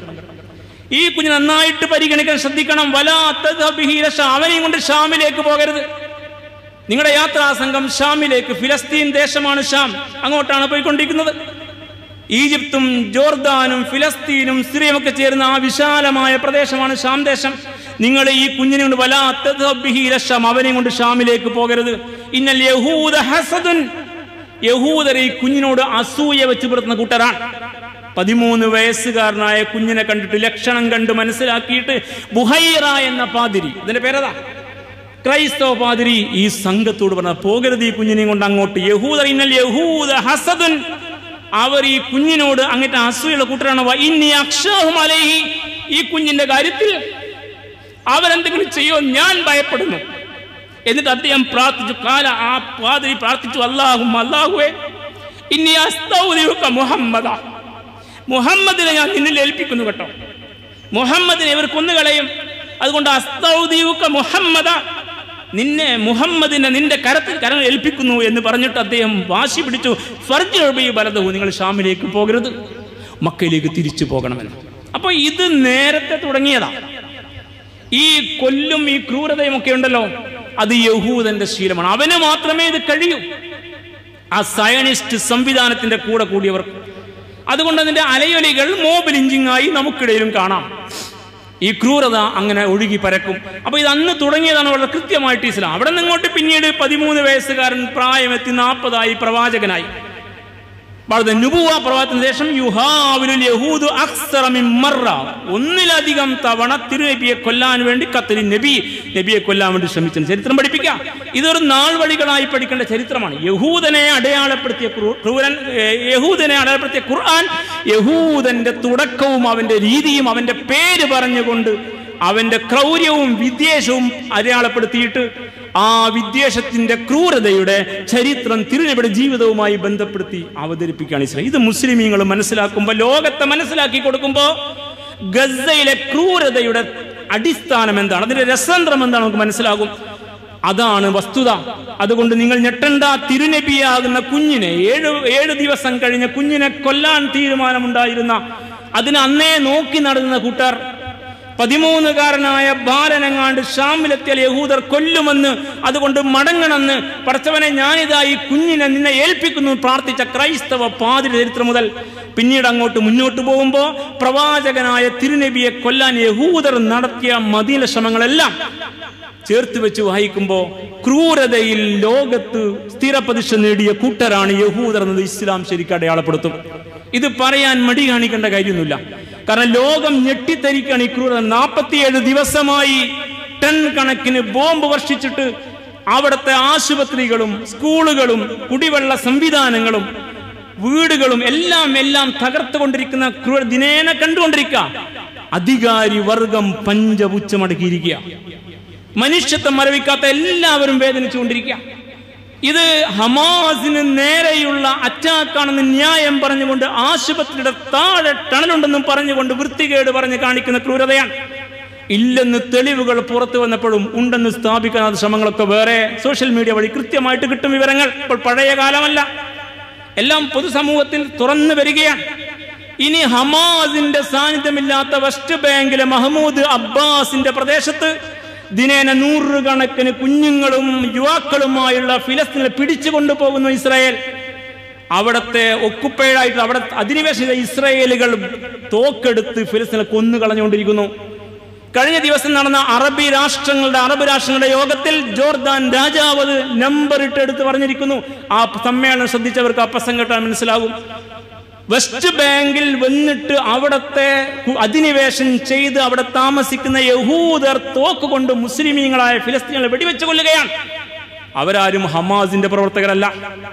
ഈ കുഞ്ഞ് നന്നായിട്ട് പരിഗണിക്കാൻ ശ്രദ്ധിക്കണം വലാ തദ്ഹബ് ബിഹി ഇല ഷാം. അവനെയും കൊണ്ട് ഷാമിലേക്ക് പോകരുത് നിങ്ങളുടെ യാത്രാ സംഘം ഷാമിലേക്ക് ഫിലസ്തീൻ ദേശമാണ് ഷാം അങ്ങോട്ടാണ് പോയിക്കൊണ്ടിരിക്കുന്നത് ഈജിപ്തും ജോർദാനും ഫിലസ്തീനും സിറിയും ഒക്കെ ചേരുന്ന ആ വിശാലമായ പ്രദേശമാണ് ഷാം ദേശം നിങ്ങൾ ഈ കുഞ്ഞിനെ കൊണ്ട് വലാത്ത ഷാം അവനെയും കൊണ്ട് ഷാമിലേക്ക് പോകരുത് ഇന്നൽ യഹൂദ ഹസദുൻ യഹൂദർ ഈ കുഞ്ഞിനോട് അസൂയ വെച്ച് പുലർത്തുന്ന കൂട്ടരാണ് പതിമൂന്ന് വയസ്സുകാരനായ കുഞ്ഞിനെ കണ്ടിട്ട് ലക്ഷണം കണ്ട് മനസ്സിലാക്കിയിട്ട് ബുഹൈറ എന്ന പാതിരി ഇതിന്റെ പേരതാ ക്രൈസ്തവ പാതിരി ഈ സംഘത്തോട് പറഞ്ഞ പോകരുത് ഈ കുഞ്ഞിനെയും കൊണ്ട് അങ്ങോട്ട് യഹൂദ ഇന്നൽ യഹൂദ ഹസദുൻ അവർ ഈ കുഞ്ഞിനോട് അങ്ങനത്തെ അസൂയുള്ള കൂട്ടരാണ് വ ഇന്നി അക്ഷാഹും അലൈഹി ഈ കുഞ്ഞിന്റെ കാര്യത്തിൽ അവരെന്തെങ്കിലും ചെയ്യോ ഞാൻ ഭയപ്പെടുന്നു എന്നിട്ട് അദ്ദേഹം പ്രാർത്ഥിച്ചു കാല ആ പാതിരി പ്രാർത്ഥിച്ചു അല്ലാഹും അല്ലാഹുവേ ഇനി അസ്തൗദിയുക മുഹമ്മദ മുഹമ്മദിനെ ഞാൻ നിന്നിൽ ഏൽപ്പിക്കുന്നു കേട്ടോ മുഹമ്മദിനെ ഇവർ കൊന്നുകളയും അതുകൊണ്ട് അസ്തൗദിയുക മുഹമ്മദ നിന്നെ മുഹമ്മദിനെ നിന്റെ കരത്തിൽ കരങ്ങൾ ഏൽപ്പിക്കുന്നു എന്ന് പറഞ്ഞിട്ട് അദ്ദേഹം വാശി പിടിച്ചു ഫർജ് ബലതഹു നിങ്ങൾ ഷാമിലേക്ക് പോകരുത് മക്കയിലേക്ക് തിരിച്ചു പോകണമെന്ന് അപ്പൊ ഇത് നേരത്തെ തുടങ്ങിയതാ ഈ കൊല്ലും ഈ ക്രൂരതയും ഒക്കെ ഉണ്ടല്ലോ അത് യഹൂദന്റെ ശീലമാണ് അവന് മാത്രമേ ഇത് കഴിയൂ ആ സയനിസ്റ്റ് സംവിധാനത്തിന്റെ കൂടെ കൂടിയവർ അതുകൊണ്ട് അതിന്റെ അലയൊലികൾ മോബ് ലിഞ്ചിങ്ങായി നമുക്കിടയിലും കാണാം ഈ ക്രൂരത അങ്ങനെ ഒഴുകി പരക്കും അപ്പൊ ഇത് അന്ന് തുടങ്ങിയതാണ് വളരെ കൃത്യമായിട്ട് ഇസ്ലാം അവിടെ നിന്ന് ഇങ്ങോട്ട് പിന്നീട് പതിമൂന്ന് വയസ്സുകാരൻ പ്രായമെത്തി നാൽപ്പതായി പ്രവാചകനായി വളരെ നുബുവ പ്രവാചത്തിന് ശേഷം യുഹാവിലുൽ യഹൂദു അക്സറ മിൻ മർറ ഒന്നിലധികം തവണ തിരുനബിയെ കൊല്ലാൻ വേണ്ടി കത്തലി നബി നബിയെ കൊല്ലാൻ വേണ്ടി ശ്രമിച്ചത് ചരിത്രം പഠിപ്പിക്കാം ഇതൊരു നാൾ വഴികളായി പഠിക്കേണ്ട ചരിത്രമാണ് യഹൂദനെ അടയാളപ്പെടുത്തിയ ക്രൂ- ക്രൂരൻ ഏ, യഹൂദനെ അടയാളപ്പെടുത്തിയ ഖുർആൻ യഹൂദന്റെ തുടക്കവും അവന്റെ രീതിയും അവന്റെ പേര് പറഞ്ഞുകൊണ്ട് അവന്റെ ക്രൗര്യവും വിദ്വേഷവും അടയാളപ്പെടുത്തിയിട്ട് ആ വിദ്വേഷത്തിന്റെ ക്രൂരതയുടെ ചരിത്രം തിരുനബിയുടെ ജീവിതവുമായി ബന്ധപ്പെടുത്തി അവതരിപ്പിക്കുകയാണ് ഇസ്ലാം ഇത് മുസ്ലിമീങ്ങൾ മനസ്സിലാക്കുമ്പോൾ ലോകത്തെ മനസ്സിലാക്കി കൊടുക്കുമ്പോൾ ഗസയിലെ ക്രൂരതയുടെ അടിസ്ഥാനം എന്താണ് അതിന്റെ രസതന്ത്രം എന്താണ് നമുക്ക് മനസ്സിലാകും അതാണ് വസ്തുത അതുകൊണ്ട് നിങ്ങൾ ഞെട്ടണ്ട തിരുനബിയാകുന്ന കുഞ്ഞിനെ ഏഴ് ഏഴ് ദിവസം കഴിഞ്ഞ കുഞ്ഞിനെ കൊല്ലാൻ തീരുമാനമുണ്ടായിരുന്ന അതിന് അന്നേ നോക്കി നടന്ന കൂട്ടർ പതിമൂന്നുകാരനായ ബാലനെങ്ങാണ്ട് ഷാമിലെത്തിയാൽ യഹൂദർ കൊല്ലുമെന്ന് അതുകൊണ്ട് മടങ്ങണമെന്ന് പടച്ചവനെ ഞാനിതാ ഈ കുഞ്ഞിനെ നിന്നെ ഏൽപ്പിക്കുന്നു പ്രാർത്ഥിച്ച ക്രൈസ്തവ പാതിരി ചരിത്രം മുതൽ പിന്നീട് അങ്ങോട്ട് മുന്നോട്ട് പോകുമ്പോൾ പ്രവാചകനായ തിരുനബിയെ കൊല്ലാൻ യഹൂദർ നടത്തിയ മദീന ശ്രമങ്ങളെല്ലാം ചേർത്ത് വെച്ച് വായിക്കുമ്പോൾ ക്രൂരതയിൽ ലോകത്ത് സ്ഥിരപ്രതിഷ്ഠ നേടിയ കൂട്ടരാണ് യഹൂദർ എന്നത് ഇസ്ലാം ശരിക്കും അടയാളപ്പെടുത്തും ഇത് പറയാൻ മടി കാണിക്കേണ്ട കാര്യമൊന്നുമില്ല കാരണം ലോകം ഞെട്ടിത്തരിക്കാണ് ഈ ക്രൂരത നാൽപ്പത്തിയേഴ് ദിവസമായി ടൺ കണക്കിന് ബോംബ് വർഷിച്ചിട്ട് അവിടുത്തെ ആശുപത്രികളും സ്കൂളുകളും കുടിവെള്ള സംവിധാനങ്ങളും വീടുകളും എല്ലാം എല്ലാം തകർത്തുകൊണ്ടിരിക്കുന്ന ക്രൂര ദിനേന കണ്ടുകൊണ്ടിരിക്കുക അധികാരി വർഗം പഞ്ചപുച്ചമടക്കിയിരിക്കുക മനുഷ്യത്വം മരവിക്കാത്ത എല്ലാവരും വേദനിച്ചുകൊണ്ടിരിക്കുക ഇത് ഹമാസിന് നേരെയുള്ള അറ്റാക്കാണെന്ന് ന്യായം പറഞ്ഞുകൊണ്ട് ആശുപത്രിയുടെ താഴെ ടണലുണ്ടെന്നും പറഞ്ഞുകൊണ്ട് വൃത്തികേട് പറഞ്ഞ് കാണിക്കുന്ന ക്രൂരതയാണ് ഇല്ലെന്ന് തെളിവുകൾ പുറത്തു വന്നപ്പോഴും ഉണ്ടെന്ന് സ്ഥാപിക്കാത്ത ശ്രമങ്ങളൊക്കെ വേറെ സോഷ്യൽ മീഡിയ വഴി കൃത്യമായിട്ട് കിട്ടും വിവരങ്ങൾ ഇപ്പോൾ പഴയ കാലമല്ല എല്ലാം പൊതുസമൂഹത്തിൽ തുറന്നു വരികയാണ് ഇനി ഹമാസിന്റെ സാന്നിധ്യമില്ലാത്ത വെസ്റ്റ് ബാങ്കിലെ മഹമ്മൂദ് അബ്ബാസിന്റെ പ്രദേശത്ത് ദിനേന നൂറുകണക്കിന് കുഞ്ഞുങ്ങളും യുവാക്കളുമായുള്ള ഫിലസ്തീനെ പിടിച്ചു കൊണ്ടുപോകുന്നു ഇസ്രായേൽ അവിടത്തെ ഒക്കുപ്പേഴായിട്ട് അവിടെ അധിനിവേശിത ഇസ്രായേലുകൾ തോക്കെടുത്ത് ഫിലസ്തീനെ കൊന്നു കളഞ്ഞുകൊണ്ടിരിക്കുന്നു കഴിഞ്ഞ ദിവസം നടന്ന അറബി രാഷ്ട്രങ്ങളുടെ അറബ് രാഷ്ട്രങ്ങളുടെ യോഗത്തിൽ ജോർദാൻ രാജാവ് അത് നമ്പർ ഇട്ട് എടുത്ത് പറഞ്ഞിരിക്കുന്നു ആ സമ്മേളനം ശ്രദ്ധിച്ചവർക്ക് ആ പ്രസംഗം കേട്ടാൽ മനസ്സിലാകും വെസ്റ്റ് ബാങ്കിൽ വന്നിട്ട് അവിടത്തെ കു- അധിനിവേശം ചെയ്ത് അവിടെ താമസിക്കുന്ന യഹൂദർ തോക്കുകൊണ്ട് മുസ്ലിമീങ്ങളായ ഫിലസ്തീനുകളെ വെടിവെച്ച് കൊല്ലുകയാണ് അവരാരും ഹമാസിന്റെ പ്രവർത്തകരല്ല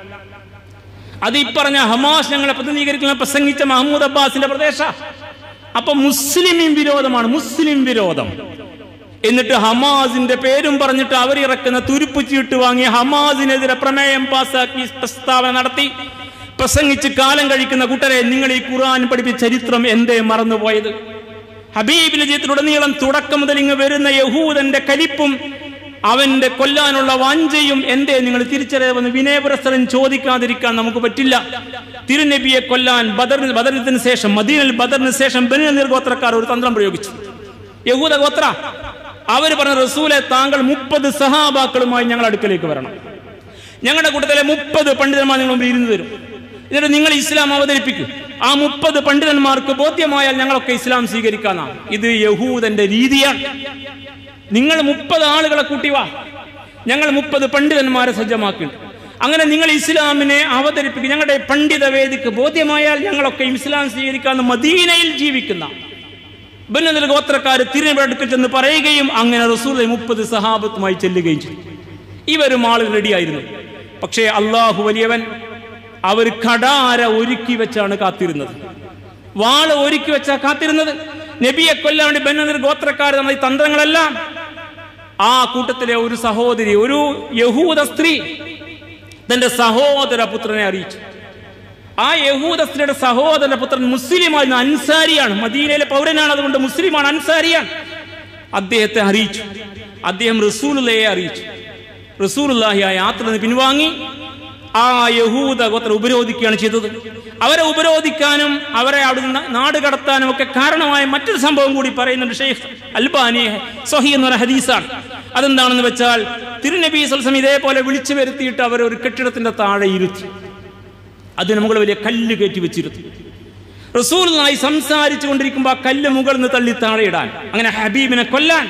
അത് ഈ പറഞ്ഞ ഹമാസ് ഞങ്ങളെ പ്രതിനിധീകരിക്കുന്ന പ്രസംഗിച്ച മഹമ്മൂദ് അബ്ബാസിന്റെ പ്രദേശ അപ്പൊ മുസ്ലിം വിരോധമാണ് മുസ്ലിം വിരോധം എന്നിട്ട് ഹമാസിന്റെ പേരും പറഞ്ഞിട്ട് അവരിറക്കുന്ന തുരുപ്പ് ചീട്ട് വാങ്ങി ഹമാസിനെതിരെ പ്രമേയം പാസാക്കി പ്രസ്താവന നടത്തി പ്രസംഗിച്ച് കാലം കഴിക്കുന്ന കൂട്ടരെ നിങ്ങൾ ഈ ഖുർആൻ പഠിപ്പിച്ച ചരിത്രം എന്തേ മറന്നുപോയത് ഹബീബിന്റെ ജീവിതത്തിലുടനീളം തുടക്കം മുതൽ ഇങ്ങ് വരുന്ന യഹൂദന്റെ കലിപ്പും അവന്റെ കൊല്ലാനുള്ള വാഞ്ചയും എന്തേ നിങ്ങൾ തിരിച്ചറിയുമെന്ന് വിനയപുരസ്സരം ചോദിക്കാതിരിക്കാൻ നമുക്ക് പറ്റില്ല തിരുനബിയെ കൊല്ലാൻ ബദർ ബദറിന് ശേഷം മദീനൽ ബദറിന് ശേഷം ബനിയൽ ഗോത്രക്കാർ ഒരു തന്ത്രം പ്രയോഗിച്ചു യഹൂദ ഗോത്ര അവർ പറഞ്ഞ റസൂലെ താങ്കൾ മുപ്പത് സഹാബാക്കളുമായി ഞങ്ങൾ അടുക്കലേക്ക് വരണം ഞങ്ങളുടെ കൂട്ടത്തിലെ മുപ്പത് പണ്ഡിതന്മാർ നിങ്ങൾ മുമ്പിൽ ഇരുന്ന് തരും എന്നിട്ട് നിങ്ങൾ ഇസ്ലാം അവതരിപ്പിക്കും ആ മുപ്പത് പണ്ഡിതന്മാർക്ക് ബോധ്യമായാൽ ഞങ്ങളൊക്കെ ഇസ്ലാം സ്വീകരിക്കാന്നാണ് ഇത് യഹൂദന്റെ രീതിയാണ് നിങ്ങൾ മുപ്പത് ആളുകളെ കൂട്ടി വാ ഞങ്ങൾ മുപ്പത് പണ്ഡിതന്മാരെ സജ്ജമാക്കിയിട്ടുണ്ട് അങ്ങനെ നിങ്ങൾ ഇസ്ലാമിനെ അവതരിപ്പിക്കും ഞങ്ങളുടെ പണ്ഡിത വേദിക്ക് ബോധ്യമായാൽ ഞങ്ങളൊക്കെ ഇസ്ലാം സ്വീകരിക്കാന്ന് മദീനയിൽ ജീവിക്കുന്ന ബന്നതിൽ ഗോത്രക്കാർ തിരുവടുക്കൽ ചെന്ന് പറയുകയും അങ്ങനെ റസൂൽ മുപ്പത് സഹാബത്തുമായി ചെല്ലുകയും ചെയ്തു ഇവരും ആളുകൾ റെഡിയായിരുന്നു പക്ഷേ അള്ളാഹു വലിയവൻ അവർ കടാര ഒരുക്കി വെച്ചാണ് കാത്തിരുന്നത് വാള് ഒരുക്കി വെച്ചാ കാത്തിരുന്നത് നബിയെ കൊല്ലാൻ വേണ്ടി ബന്നതിൽ ഗോത്രക്കാർ തന്ന ഈ തന്ത്രങ്ങളെല്ലാം ആ കൂട്ടത്തിലെ ഒരു സഹോദരി ഒരു യഹൂദ സ്ത്രീ തന്റെ സഹോദര പുത്രനെ അറിയിച്ചു ആ യഹൂദ സ്ത്രീയുടെ സഹോദര പുത്രൻ മുസ്ലിമായിരുന്നു അൻസാരിയാണ് മദീനയിലെ പൗരനാണ് അതുകൊണ്ട് മുസ്ലിമാണ് അൻസാരിയാണ് അദ്ദേഹത്തെ അറിയിച്ചു അദ്ദേഹം റസൂലുള്ളയെ അറിയിച്ചു റസൂലുള്ളാഹി ആ യാത്ര നിന്ന് പിൻവാങ്ങി ആ യഹൂദ ഗോത്ര ഉപരോധിക്കുകയാണ് ചെയ്തത് അവരെ ഉപരോധിക്കാനും അവരെ അവിടെ നിന്ന് നാട് കടത്താനും ഒക്കെ കാരണമായ മറ്റൊരു സംഭവം കൂടി പറയുന്നുണ്ട് ഷെയ്ഖ് അൽബാനി സൊഹി എന്ന് പറയുന്ന ഹദീസാണ് അതെന്താണെന്ന് വെച്ചാൽ തിരുനബി സൽസം ഇതേപോലെ വിളിച്ചു വരുത്തിയിട്ട് അവർ ഒരു കെട്ടിടത്തിന്റെ താഴെ ഇരുത്തി അതിന് മുകളിൽ വലിയ കല്ല് കയറ്റി വെച്ചിരുന്നു റസൂലിനായി സംസാരിച്ചു കൊണ്ടിരിക്കുമ്പോൾ ആ കല്ല് മുകളിൽ നിന്ന് തള്ളി താഴെ ഇടാൻ അങ്ങനെ ഹബീബിനെ കൊല്ലാൻ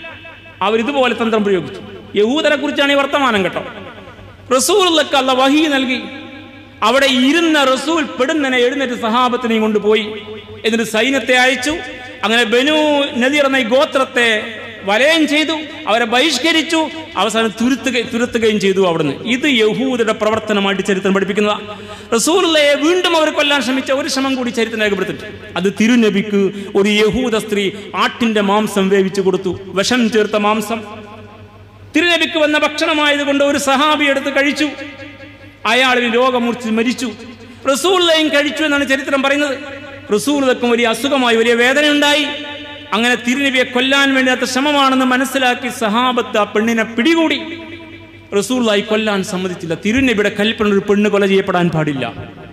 അവർ ഇതുപോലെ തന്ത്രം പ്രയോഗിച്ചു യഹൂദരെ കുറിച്ചാണ് ഈ വർത്തമാനം കേട്ടോ റസൂലിലേക്ക് അല്ല വഹി നൽകി അവിടെ ഇരുന്ന റസൂൽ പെടുന്നനെ എഴുന്നേറ്റ് സഹാബത്തിനെയും കൊണ്ടുപോയി എന്നിട്ട് സൈന്യത്തെ അയച്ചു അങ്ങനെ ബനു നദീർ എന്ന ഈ ഗോത്രത്തെ വലയം ചെയ്തു അവരെ ബഹിഷ്കരിച്ചു അവസാനം തുരുത്തുക തുരത്തുകയും ചെയ്തു അവിടുന്ന് ഇത് യഹൂദയുടെ പ്രവർത്തനമായിട്ട് ചരിത്രം പഠിപ്പിക്കുന്നതാണ് റസൂലുള്ളയെ വീണ്ടും അവർ കൊല്ലാൻ ശ്രമിച്ച ഒരു ശ്രമം കൂടി ചരിത്രം രേഖപ്പെടുത്തിട്ട് അത് തിരുനബിക്ക് ഒരു യഹൂദ സ്ത്രീ ആട്ടിന്റെ മാംസം വേവിച്ചു കൊടുത്തു വിഷം ചേർത്ത മാംസം തിരുനബിക്ക് വന്ന ഭക്ഷണമായതുകൊണ്ട് ഒരു സഹാബി എടുത്ത് കഴിച്ചു അയാളിന് രോഗമൂർച്ച് മരിച്ചു റസൂലയും കഴിച്ചു എന്നാണ് ചരിത്രം പറയുന്നത് റസൂലക്കും വലിയ അസുഖമായി വലിയ വേദനയുണ്ടായി അങ്ങനെ തിരുനബിയെ കൊല്ലാൻ വേണ്ടിയാത്ത ശ്രമമാണെന്ന് മനസ്സിലാക്കി സഹാബത്ത് ആ പെണ്ണിനെ പിടികൂടി റസൂലായി കൊല്ലാൻ സമ്മതിച്ചില്ല തിരുനബിയുടെ കൽപ്പന ഒരു പെണ്ണ് കൊല ചെയ്യപ്പെടാൻ പാടില്ല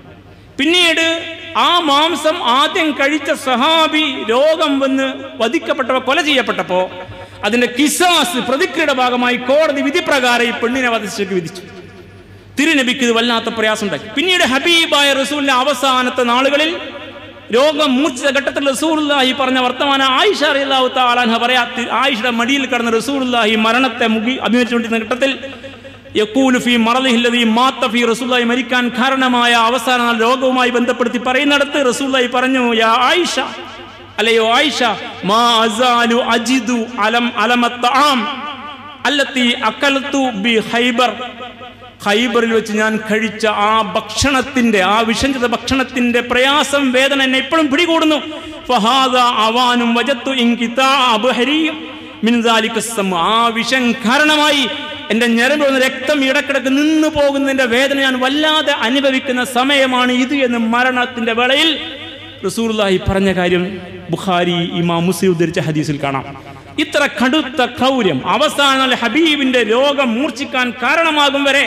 പിന്നീട് ആ മാംസം ആദ്യം കഴിച്ച സഹാബി രോഗം വന്ന് വധിക്കപ്പെട്ടപ്പോ കൊല ചെയ്യപ്പെട്ടപ്പോ അതിന്റെ കിസാസ് പ്രതിക്രിയയുടെ ഭാഗമായി കോടതി വിധി പ്രകാരം ഈ പെണ്ണിനെ വധിച്ചേക്ക് വിധിച്ചു തിരുനബിക്ക് ഇത് വല്ലാത്ത പ്രയാസം ഉണ്ടാക്കി പിന്നീട് ഹബീബായ റസൂലിന്റെ അവസാനത്തെ നാളുകളിൽ രോഗം മൂർച്ഛിച്ച ഘട്ടത്തിൽ റസൂലുള്ളാഹി പറഞ്ഞ വർത്തമാനം ആയിഷ അറിയാവു താലാൻഹ പറയാ തി- ആയിഷയുടെ മടിയിൽ കിടന്ന റസൂലുള്ളാഹി മരണത്തെ മുഖി അഭിനയിച്ചുകൊണ്ടിരുന്ന ഘട്ടത്തിൽ യക്കൂലു ഫി മറലിഹില്ലതി മാത്ത ഫി റസൂലുള്ളാഹി മരിക്കാൻ കാരണമായ അവസാന നാൾ രോഗവുമായി ബന്ധപ്പെടുത്തി പറയുന്നിടത്ത് റസൂലുള്ളാഹി പറഞ്ഞു യാ ആയിഷ അല്ലയോ ആയിഷ മാ അസാലു അജിദു അലം അലമത്താം അല്ലത്തി അക്കലത്തു ബി ഹൈബർ ഹൈബറിൽ വെച്ച് ഞാൻ കഴിച്ച ആ ഭക്ഷണത്തിന്റെ ആ വിഷം ചെയ്ത ഭക്ഷണത്തിന്റെ പ്രയാസം വേദന എന്നെ ഇപ്പോഴും പിടികൂടുന്നു ഫഹാദ അവാനും വജത്തു ഇൻകിതാബ് ഹരിയും മിൻസാലിക്കസ്സം ആ വിഷം കാരണമായി എന്റെ ഞരമ്പിൽ വന്ന രക്തം ഇടക്കിടക്ക് നിന്നു പോകുന്നതിന്റെ വേദന ഞാൻ വല്ലാതെ അനുഭവിക്കുന്ന സമയമാണ് ഇത് എന്ന് മരണത്തിന്റെ വേളയിൽ റസൂർലായി പറഞ്ഞ കാര്യം ബുഖാരി ഇമാം മുസ്ലിം ഉദ്ധരിച്ച ഹദീസിൽ കാണാം ഇത്ര കടുത്ത ക്രൗര്യം അവസാനം ഹബീബിന്റെ രോഗം മൂർച്ഛിക്കാൻ കാരണമാകും വരെ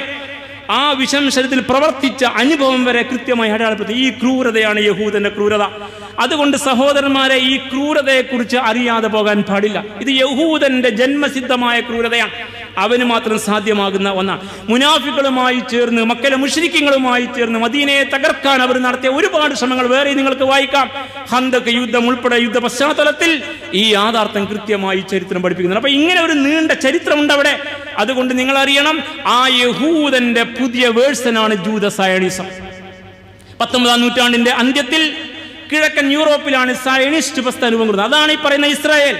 ആ വിഷം ശരീരത്തിൽ പ്രവർത്തിച്ച അനുഭവം വരെ കൃത്യമായി അടയാളപ്പെടുത്തി ഈ ക്രൂരതയാണ് യഹൂദന്റെ ക്രൂരത അതുകൊണ്ട് സഹോദരന്മാരെ ഈ ക്രൂരതയെക്കുറിച്ച് അറിയാതെ പോകാൻ പാടില്ല ഇത് യഹൂദന്റെ ജന്മസിദ്ധമായ ക്രൂരതയാണ് അവന് മാത്രം സാധ്യമാകുന്ന ഒന്നാണ് മുനാഫികളുമായി ചേർന്ന് മക്കളെ മുഷരിക്കങ്ങളുമായി ചേർന്ന് മദീനയെ തകർക്കാൻ അവർ നടത്തിയ ഒരുപാട് ശ്രമങ്ങൾ വേറെ നിങ്ങൾക്ക് വായിക്കാം ഹന്തക്ക് യുദ്ധം ഉൾപ്പെടെ യുദ്ധ പശ്ചാത്തലത്തിൽ ഈ യാഥാർത്ഥ്യം കൃത്യമായി ചരിത്രം പഠിപ്പിക്കുന്നുണ്ട് അപ്പൊ ഇങ്ങനെ ഒരു നീണ്ട ചരിത്രമുണ്ട് അവിടെ അതുകൊണ്ട് നിങ്ങൾ അറിയണം ആ യഹൂദന്റെ പുതിയ വേഴ്സനാണ് ജൂത സയണിസം പത്തൊമ്പതാം നൂറ്റാണ്ടിന്റെ അന്ത്യത്തിൽ കിഴക്കൻ യൂറോപ്പിലാണ് സയനിസ്റ്റ് പ്രസ്ഥാനം രൂപം കൊടുക്കുന്നത് അതാണ് ഈ പറയുന്ന ഇസ്രായേൽ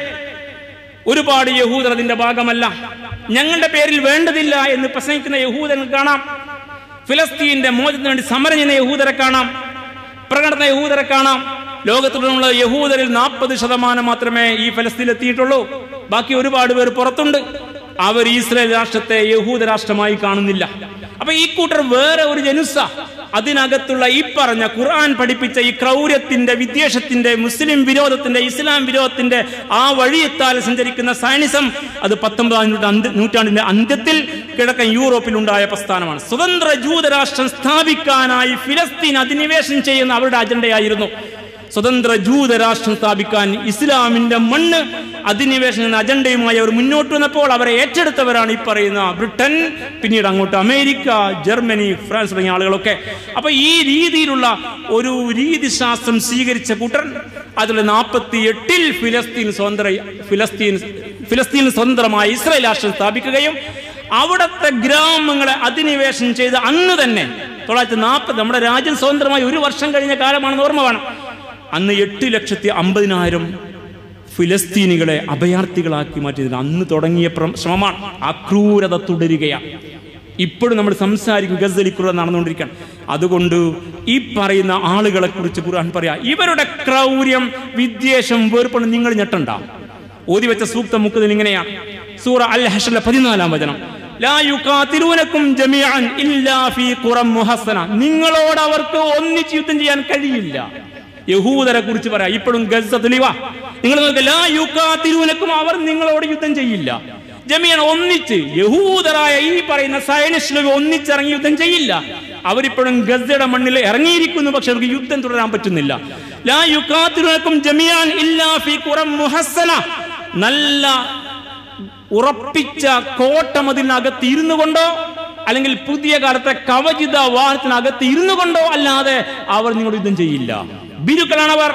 ഒരുപാട് യഹൂദർ അതിന്റെ ഭാഗമല്ല ഞങ്ങളുടെ പേരിൽ വേണ്ടതില്ല എന്ന് പ്രസംഗിക്കുന്ന യഹൂദനെ കാണാം ഫിലസ്തീന്റെ മോചനത്തിന് വേണ്ടി സമരം ചെയ്യുന്ന യഹൂദരെ കാണാം പ്രകടന യഹൂദരെ കാണാം ലോകത്തിലുള്ള യഹൂദരിൽ നാൽപ്പത് ശതമാനം മാത്രമേ ഈ ഫലസ്തീനിൽ എത്തിയിട്ടുള്ളൂ ബാക്കി ഒരുപാട് പേർ പുറത്തുണ്ട് അവർ ഇസ്രായേൽ രാഷ്ട്രത്തെ യഹൂദ രാഷ്ട്രമായി കാണുന്നില്ല അപ്പൊ ഈ കൂട്ടർ വേറെ ഒരു ജനുസ അതിനകത്തുള്ള ഈ പറഞ്ഞ ഖുർആൻ പഠിപ്പിച്ച ഈ ക്രൗര്യത്തിന്റെ വിദ്വേഷത്തിന്റെ മുസ്ലിം വിരോധത്തിന്റെ ഇസ്ലാം വിരോധത്തിന്റെ ആ വഴിയെത്താൽ സഞ്ചരിക്കുന്ന സൈനിസം അത് പത്തൊമ്പതാം നൂറ്റാണ്ട് നൂറ്റാണ്ടിന്റെ അന്ത്യത്തിൽ കിഴക്കൻ യൂറോപ്പിൽ ഉണ്ടായ പ്രസ്ഥാനമാണ് സ്വതന്ത്ര ജൂതരാഷ്ട്രം സ്ഥാപിക്കാനായി ഫിലസ്തീൻ അധിനിവേശം ചെയ്യുന്ന അവരുടെ അജണ്ടയായിരുന്നു സ്വതന്ത്ര ജൂതരാഷ്ട്രം സ്ഥാപിക്കാൻ ഇസ്ലാമിന്റെ മണ്ണ് അധിനിവേശം എന്ന അജണ്ടയുമായി അവർ മുന്നോട്ട് വന്നപ്പോൾ അവരെ ഏറ്റെടുത്തവരാണ് ഈ പറയുന്ന ബ്രിട്ടൻ പിന്നീട് അങ്ങോട്ട് അമേരിക്ക ജർമ്മനി ഫ്രാൻസ് തുടങ്ങിയ ആളുകളൊക്കെ അപ്പൊ ഈ രീതിയിലുള്ള ഒരു രീതിശാസ്ത്രം സ്വീകരിച്ച കൂട്ടർ അതിൽ നാൽപ്പത്തി എട്ടിൽ ഫിലസ്തീൻ സ്വതന്ത്ര ഫിലസ്തീൻ ഫിലസ്തീൻ സ്വതന്ത്രമായ ഇസ്രായേൽ രാഷ്ട്രം സ്ഥാപിക്കുകയും അവിടുത്തെ ഗ്രാമങ്ങളെ അധിനിവേശം ചെയ്ത് അന്ന് തന്നെ തൊള്ളായിരത്തി നാൽപ്പത് നമ്മുടെ രാജ്യം സ്വതന്ത്രമായി ഒരു വർഷം കഴിഞ്ഞ കാലമാണെന്ന് ഓർമ്മ വേണം അന്ന് എട്ട് ലക്ഷത്തി അമ്പതിനായിരം ഫിലസ്തീനികളെ അഭയാർത്ഥികളാക്കി മാറ്റിയതിന് അന്ന് തുടങ്ങിയ പ്ര- ശ്രമമാണ് ആ ക്രൂരത തുടരുകയാണ് ഇപ്പോഴും നമ്മൾ സംസാരിക്കും ഗസലി ക്രൂരത നടന്നുകൊണ്ടിരിക്കുകയാണ് അതുകൊണ്ട് ഈ പറയുന്ന ആളുകളെ കുറിച്ച് ഖുർആൻ പറയാ ഇവരുടെ ക്രൗര്യം വിദ്വേഷം വേർപ്പണ് നിങ്ങൾ ഞെട്ടണ്ട ഓതി വെച്ച സൂക്ത മുക്കുന്നതിൽ ഇങ്ങനെയാണ് സൂറ അൽ ഹഷറിലെ പതിനാലാം വചനം ലാ യുഖാതിലൂനക്കും ജമീഅൻ ഇല്ലാ ഫീ ഖുറം മുഹസ്സന നിങ്ങളോട് അവർക്ക് ഒന്നിച്ച് യുദ്ധം ചെയ്യാൻ കഴിയില്ല യഹൂദരെ കുറിച്ച് പറയാം ഇപ്പോഴും ഗസ തെളിവ നിങ്ങൾ നോക്കുക ലാ യുഖാതിലൂനക്കും അവർ നിങ്ങളോട് യുദ്ധം ചെയ്യില്ല ജമിയൻ ഒന്നിച്ച് യഹൂദരായ ഈ പറയുന്ന സയനിസ്റ്റുകൾ ഒന്നിച്ചിറങ്ങി യുദ്ധം ചെയ്യില്ല അവരിപ്പോഴും ഗസയുടെ മണ്ണിൽ ഇറങ്ങിയിരിക്കുന്നു പക്ഷെ അവർക്ക് യുദ്ധം തുടരാൻ പറ്റുന്നില്ല ലാ യുഖാതിലൂനക്കും ജമിയാൻ ഇല്ലാ ഫീ ഖുറം മുഹസ്സന നല്ല ഉറപ്പിച്ച കോട്ടമതിനകത്ത് ഇരുന്നു കൊണ്ടോ അല്ലെങ്കിൽ പുതിയ കാലത്തെ കവചിത വാഹനത്തിനകത്ത് ഇരുന്നു കൊണ്ടോ അല്ലാതെ അവർ നിങ്ങളോട് യുദ്ധം ചെയ്യില്ല ബിരുക്കളാണ് അവർ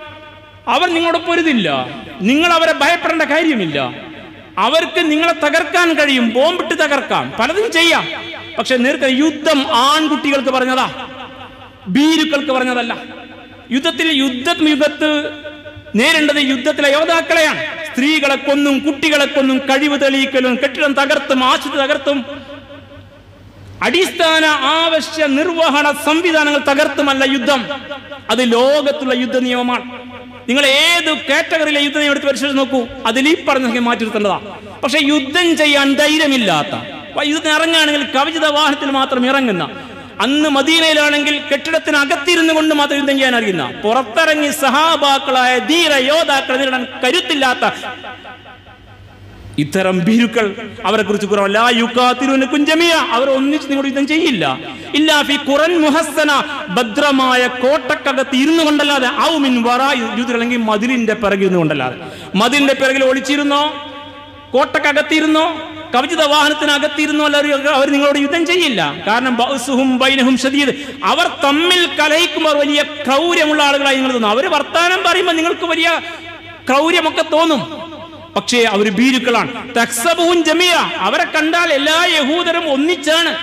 അവർ നിങ്ങളോട് പൊരുതില്ല നിങ്ങൾ അവരെ ഭയപ്പെടേണ്ട കാര്യമില്ല അവർക്ക് നിങ്ങളെ തകർക്കാൻ കഴിയും ബോംബിട്ട് തകർക്കാം പലതും ചെയ്യാം പക്ഷെ നേർക്ക് യുദ്ധം ആൺകുട്ടികൾക്ക് പറഞ്ഞതാ ഭീരുക്കൾക്ക് പറഞ്ഞതല്ല യുദ്ധത്തിൽ യുദ്ധ യുഗത്ത് നേരിടേണ്ടത് യുദ്ധത്തിലെ യോദ്ധാക്കളെയാണ് സ്ത്രീകളെ കൊന്നും കുട്ടികളെ കൊന്നും കഴിവ് തെളിയിക്കലും കെട്ടിടം തകർത്തും ആശുപത്രി തകർത്തും അടിസ്ഥാന ആവശ്യ നിർവഹണ സംവിധാനങ്ങൾ തകർത്തുമല്ല യുദ്ധം അത് ലോകത്തുള്ള യുദ്ധ നിയമമാണ് നിങ്ങൾ ഏത് കാറ്റഗറിയിലെ യുദ്ധ നിയമം എടുത്ത് പരിശോധിച്ച് നോക്കൂ അതിൽ ഈ പറഞ്ഞ സംഖ്യ മാറ്റി നിർത്തേണ്ടതാ പക്ഷെ യുദ്ധം ചെയ്യാൻ ധൈര്യമില്ലാത്ത അപ്പൊ യുദ്ധത്തിന് ഇറങ്ങുകയാണെങ്കിൽ കവചിത വാഹനത്തിൽ മാത്രം ഇറങ്ങുന്ന അന്ന് മദീനയിലാണെങ്കിൽ കെട്ടിടത്തിന് അകത്തിരുന്നു കൊണ്ട് മാത്രം യുദ്ധം ചെയ്യാൻ അറിയുന്ന പുറത്തിറങ്ങി സഹാബാക്കളായ ധീര യോദ്ധാക്കളെ നേരിടാൻ കരുത്തില്ലാത്ത ഇത്തരം ഭീരുക്കൾ അവരെ കുറിച്ച് കുഞ്ചമിയ അവർ ഒന്നിച്ച് നിങ്ങളുടെ യുദ്ധം ചെയ്യില്ല ഇല്ലാ ഫി ഖുറൻ മുഹസ്സന ഭദ്രമായ കോട്ടക്കകത്ത് ഇരുന്നു കൊണ്ടല്ലാതെ ഔമിൻ വറായു യുദ്ധ അല്ലെങ്കിൽ മതിലിന്റെ പിറകിൽ ഇരുന്നു കൊണ്ടല്ലാതെ മതിലിന്റെ പിറകിൽ ഒളിച്ചിരുന്നോ കോട്ടക്കകത്തിരുന്നോ കവചിത വാഹനത്തിനകത്തിരുന്നോ അല്ല അവർ നിങ്ങളോട് യുദ്ധം ചെയ്യില്ല കാരണം ബൗസുഹും ബൈനഹും ഷദീദ് അവർ തമ്മിൽ കലഹിക്കുമ്പോൾ വലിയ ക്രൗര്യമുള്ള ആളുകളായി നിങ്ങൾ തോന്നും അവർ വർത്താനം പറയുമ്പോൾ നിങ്ങൾക്ക് വലിയ ക്രൗര്യമൊക്കെ തോന്നും പക്ഷേ അവർ ഭീരുക്കളാണ് തക്സബുവും ജമിയ അവരെ കണ്ടാൽ എല്ലാ യഹൂദരും ഒന്നിച്ചാണ്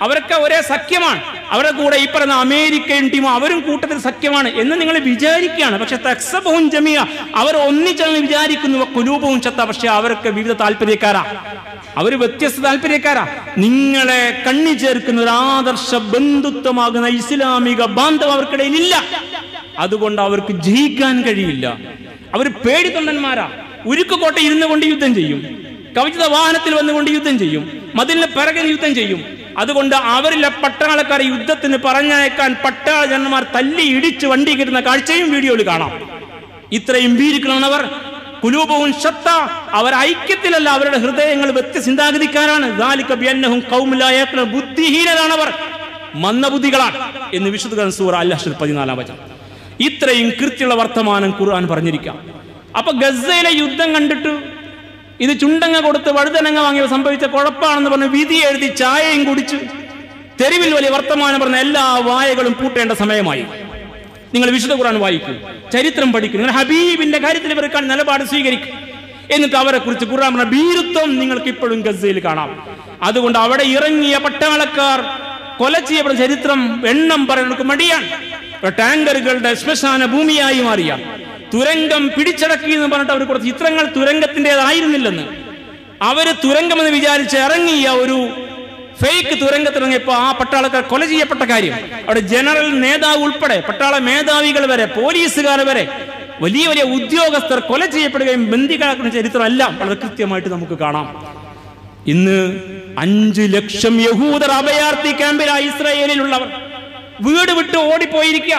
അവരൊക്കെ ഒരേ സഖ്യമാണ് അവരുടെ കൂടെ ഈ പറയുന്ന അമേരിക്കൻ ടീം അവരും കൂട്ടത്തിൽ സഖ്യമാണ് എന്ന് നിങ്ങൾ വിചാരിക്കുകയാണ് പക്ഷെ തക്സബവും ജമിയ അവർ ഒന്നിച്ചെന്ന് വിചാരിക്കുന്നു കുലൂപവും ചത്ത പക്ഷെ അവരൊക്കെ വിവിധ താല്പര്യക്കാരാ അവർ വ്യത്യസ്ത താല്പര്യക്കാരാ നിങ്ങളെ കണ്ണി ചേർക്കുന്ന ഒരു ആദർശ ബന്ധുത്വമാകുന്ന ഇസ്ലാമിക ബാന്ധവം അവർക്കിടയിൽ ഇല്ല അതുകൊണ്ട് അവർക്ക് ജയിക്കാൻ കഴിയില്ല അവർ പേടിത്തൊണ്ടന്മാരാ ഉരുക്കുകോട്ട ഇരുന്നു കൊണ്ട് യുദ്ധം ചെയ്യും കവചിത വാഹനത്തിൽ വന്നുകൊണ്ട് യുദ്ധം ചെയ്യും മതിലിന് പിറകിൽ യുദ്ധം ചെയ്യും അതുകൊണ്ട് അവരിലെ പട്ടാളക്കാരെ യുദ്ധത്തിന് പറഞ്ഞയക്കാൻ പട്ടാള ജനന്മാർ തല്ലി ഇടിച്ച് വണ്ടി കിട്ടുന്ന കാഴ്ചയും വീഡിയോയിൽ കാണാം ഇത്രയും വീരിക്കലാണ് അവർ കുലൂപവും ശത്ത അവർ ഐക്യത്തിലല്ല അവരുടെ ഹൃദയങ്ങൾ വ്യത്യചിന്താഗതിക്കാരാണ് ദാലിക ബിഅന്നഹും ഖൗമുലാ യഖ്ലൂൻ. ബുദ്ധിഹീനരാണ് അവർ മന്ദബുദ്ധികളാണ് എന്ന് വിശുദ്ധ സൂറ അല്ലഹ് പതിനാലാം വചനം ഇത്രയും കൃത്യമുള്ള വർത്തമാനം ഖുർആൻ പറഞ്ഞിരിക്കാം അപ്പൊ ഗസയിലെ യുദ്ധം കണ്ടിട്ട് ഇത് ചുണ്ടങ്ങ കൊടുത്ത് വഴുതനങ്ങ വാങ്ങിയ സംഭവിച്ച കുഴപ്പമാണെന്ന് പറഞ്ഞ് വിധി എഴുതി ചായയും കുടിച്ച് തെരുവിൽ വലിയ വർത്തമാനം പറഞ്ഞ എല്ലാ വായകളും പൂട്ടേണ്ട സമയമായി നിങ്ങൾ വിശുദ്ധ ഖുർആൻ വായിക്കും ചരിത്രം പഠിക്കും നിങ്ങൾ ഹബീബിന്റെ കാര്യത്തിൽ ഇവർക്കാണ് നിലപാട് സ്വീകരിക്കും എന്നിട്ട് അവരെ കുറിച്ച് ഖുർആൻ പറഞ്ഞ ഭീരുത്വം നിങ്ങൾക്ക് ഇപ്പോഴും ഗസയിൽ കാണാം അതുകൊണ്ട് അവിടെ ഇറങ്ങിയ പട്ടാളക്കാർ കൊല ചെയ്യപ്പെടുന്ന ചരിത്രം എണ്ണം പറയുന്നത് മടിയാണ് ടാങ്കറുകളുടെ ശ്മശാന ഭൂമിയായി മാറിയ തുരങ്കം പിടിച്ചടക്കി എന്ന് പറഞ്ഞിട്ട് അവർ കുറച്ച് ചിത്രങ്ങൾ തുരങ്കത്തിൻ്റെതായിരുന്നില്ലെന്ന് അവര് തുരങ്കമെന്ന് വിചാരിച്ച് ഇറങ്ങിയ ഒരു ഫേക്ക് തുരങ്കത്തിറങ്ങിയപ്പോ ആ പട്ടാളക്കാർ കൊല ചെയ്യപ്പെട്ട കാര്യം അവിടെ ജനറൽ നേതാവ് ഉൾപ്പെടെ പട്ടാള മേധാവികൾ വരെ പോലീസുകാർ വരെ വലിയ വലിയ ഉദ്യോഗസ്ഥർ കൊല ചെയ്യപ്പെടുകയും ബന്ദികളാക്കുന്ന ചരിത്രമെല്ലാം വളരെ കൃത്യമായിട്ട് നമുക്ക് കാണാം ഇന്ന് അഞ്ചു ലക്ഷം യഹൂദർ അഭയാർത്ഥി ക്യാമ്പിലായി ഇസ്രായേലിലുള്ളവർ വീട് വിട്ട് ഓടിപ്പോയിരിക്കുക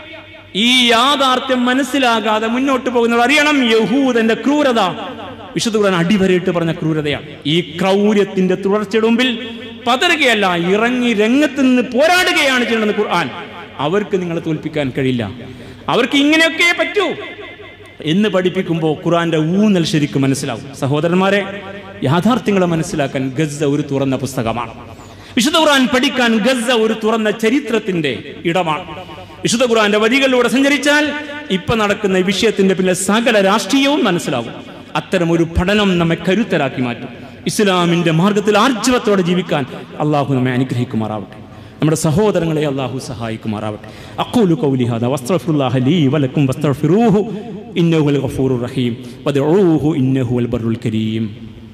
ഈ യാഥാർത്ഥ്യം മനസ്സിലാകാതെ മുന്നോട്ട് പോകുന്നവർ അറിയണം യഹൂദന്റെ ക്രൂരത വിശുദ്ധ ഖുർആൻ അടിവരയിട്ട് പറഞ്ഞ ക്രൂരതയാണ് ഈ ക്രൗര്യത്തിന്റെ തുടർച്ചയുടെ മുമ്പിൽ പതറുകയല്ല ഇറങ്ങി രംഗത്ത് നിന്ന് പോരാടുകയാണ് ചെയ്യേണ്ടത് ഖുർആൻ അവർക്ക് നിങ്ങളെ തോൽപ്പിക്കാൻ കഴിയില്ല അവർക്ക് ഇങ്ങനെയൊക്കെ പറ്റൂ എന്ന് പഠിപ്പിക്കുമ്പോൾ ഖുറാന്റെ ഊന്നൽ ശരിക്കും മനസ്സിലാവും സഹോദരന്മാരെ യാഥാർത്ഥ്യങ്ങളെ മനസ്സിലാക്കാൻ ഗസ ഒരു തുറന്ന പുസ്തകമാണ് വിശുദ്ധ ഖുർആൻ പഠിക്കാൻ ഗസ ഒരു തുറന്ന ചരിത്രത്തിന്റെ ഇടമാണ് വിശുദ്ധ ഖുർആന്റെ വഴികളിലൂടെ സഞ്ചരിച്ചാൽ ഇപ്പൊ നടക്കുന്ന ഈ വിഷയത്തിന്റെ പിന്നെ സകല രാഷ്ട്രീയവും മനസ്സിലാവും അത്തരം ഒരു പഠനം നമ്മെ കരുത്തരാക്കി മാറ്റും ഇസ്ലാമിന്റെ മാർഗത്തിൽ ആർജവത്തോടെ ജീവിക്കാൻ അള്ളാഹു നമ്മെ അനുഗ്രഹിക്കുമാറാവട്ടെ നമ്മുടെ സഹോദരങ്ങളെ അള്ളാഹു സഹായിക്കുമാറാവട്ടെ അഖൂലു ഖൗലി ഹാദാ വസ്തഗ്ഫിറുല്ലാഹ ലീ വലക്കും വസ്തഗ്ഫിറൂഹു ഇന്നഹു അൽ ഗഫൂറുർ റഹീം വദ്ഉഹു ഇന്നഹു അൽ ബർറുൽ കരീം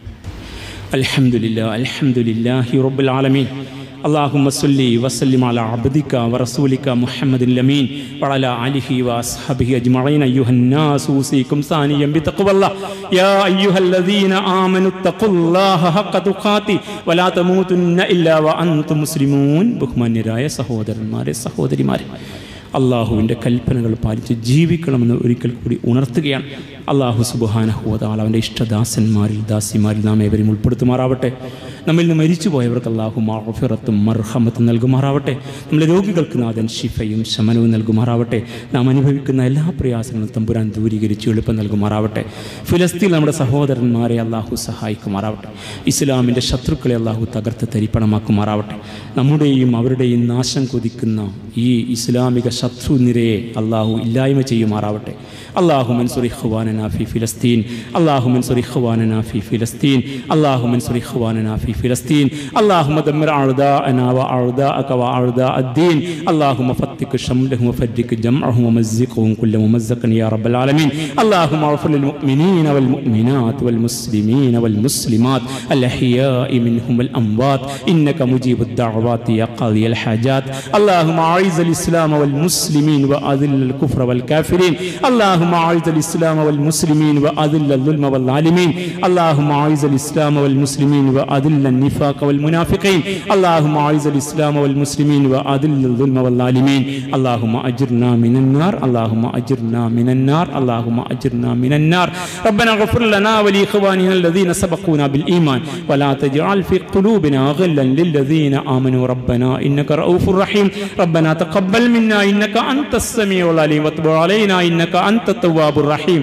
الحمد لله الحمد لله رب العالمين اللهم صل وسلم على عبدك ورسولك محمد الأمين وعلى آله وأصحابه أجمعين أيها الناس أوصيكم ثانيا بتقوى الله يا أيها الذين آمنوا اتقوا الله حق تقاته ولا تموتن إلا وأنتم مسلمون ബഹുമാന്യരായ സഹോദരന്മാരെ സഹോദരിമാരെ അള്ളാഹുവിൻ്റെ കൽപ്പനകൾ പാലിച്ച് ജീവിക്കണമെന്ന് ഒരിക്കൽ കൂടി ഉണർത്തുകയാണ് അള്ളാഹു സുബാനഹുവതാൾ അവൻ്റെ ഇഷ്ടദാസന്മാരിൽ ദാസിമാരിൽ നാം ഏവരും ഉൾപ്പെടുത്തുമാറാവട്ടെ നമ്മിൽ നിന്ന് മരിച്ചുപോയവർക്ക് അള്ളാഹു മാഫിറത്തും മർഹമത്തും നൽകുമാറാവട്ടെ നമ്മളെ രോഗികൾക്ക് നാഥൻ ഷിഫയും ശമനവും നൽകുമാറാവട്ടെ നാം അനുഭവിക്കുന്ന എല്ലാ പ്രയാസങ്ങളും തമ്പുരാൻ ദൂരീകരിച്ച് എളുപ്പം നൽകുമാറാവട്ടെ ഫിലസ്തീൻ നമ്മുടെ സഹോദരന്മാരെ അള്ളാഹു സഹായിക്കുമാറാവട്ടെ ഇസ്ലാമിൻ്റെ ശത്രുക്കളെ അള്ളാഹു തകർത്ത് തരിപ്പണമാക്കുമാറാവട്ടെ നമ്മുടെയും അവരുടെയും നാശം കൊതിക്കുന്ന ഈ ഇസ്ലാമിക ശത്രു നിരയെ അള്ളാഹു ഇല്ലായ്മ ചെയ്യുമാറാവട്ടെ അള്ളാഹു മൻസുർ ഇഖ്വാനന ഫി ഫിലസ്തീൻ അള്ളാഹു മൻസുർ ഇഖ്വാനന ഫി ഫിലസ്തീൻ അള്ളാഹു മൻസുർ ഇഖ്വാനന ഫി ഫിലസ്തീൻ اللهم دمر أعداءنا وأعداءك وأعداء الدين اللهم فتك شملهم وفرق جمعهم ومزقهم كل ممزق يا رب العالمين اللهم اغفر للمؤمنين والمؤمنات والمسلمين والمسلمات الأحياء منهم والأموات إنك مجيب الدعوات يا قاضي الحاجات اللهم أعز الإسلام والمسلمين وأذل الكفر والكافرين اللهم أعز الإسلام والمسلمين وأذل الظلم والظالمين اللهم أعز الإسلام والمسلمين وأذل النفاق والمنافقين اللهم أعز الإسلام والمسلمين وأذل الظلم والظالمين اللهم أجرنا من النار اللهم أجرنا من النار اللهم أجرنا من النار ربنا اغفر لنا ولإخواننا الذين سبقونا بالإيمان ولا تجعل في قلوبنا غلا للذين آمنوا ربنا إنك رؤوف رحيم ربنا تقبل منا إنك أنت السميع العليم وتب علينا إنك أنت التواب الرحيم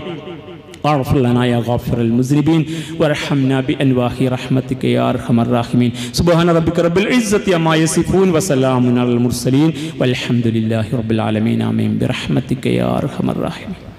واغفر لنا يا غافر المذنبين وارحمنا بأنواع رحمتك يا أرحم الراحمين سبحان ربك رب العزة عما يصفون وسلام على المرسلين والحمد لله رب العالمين آمين برحمتك يا أرحم الراحمين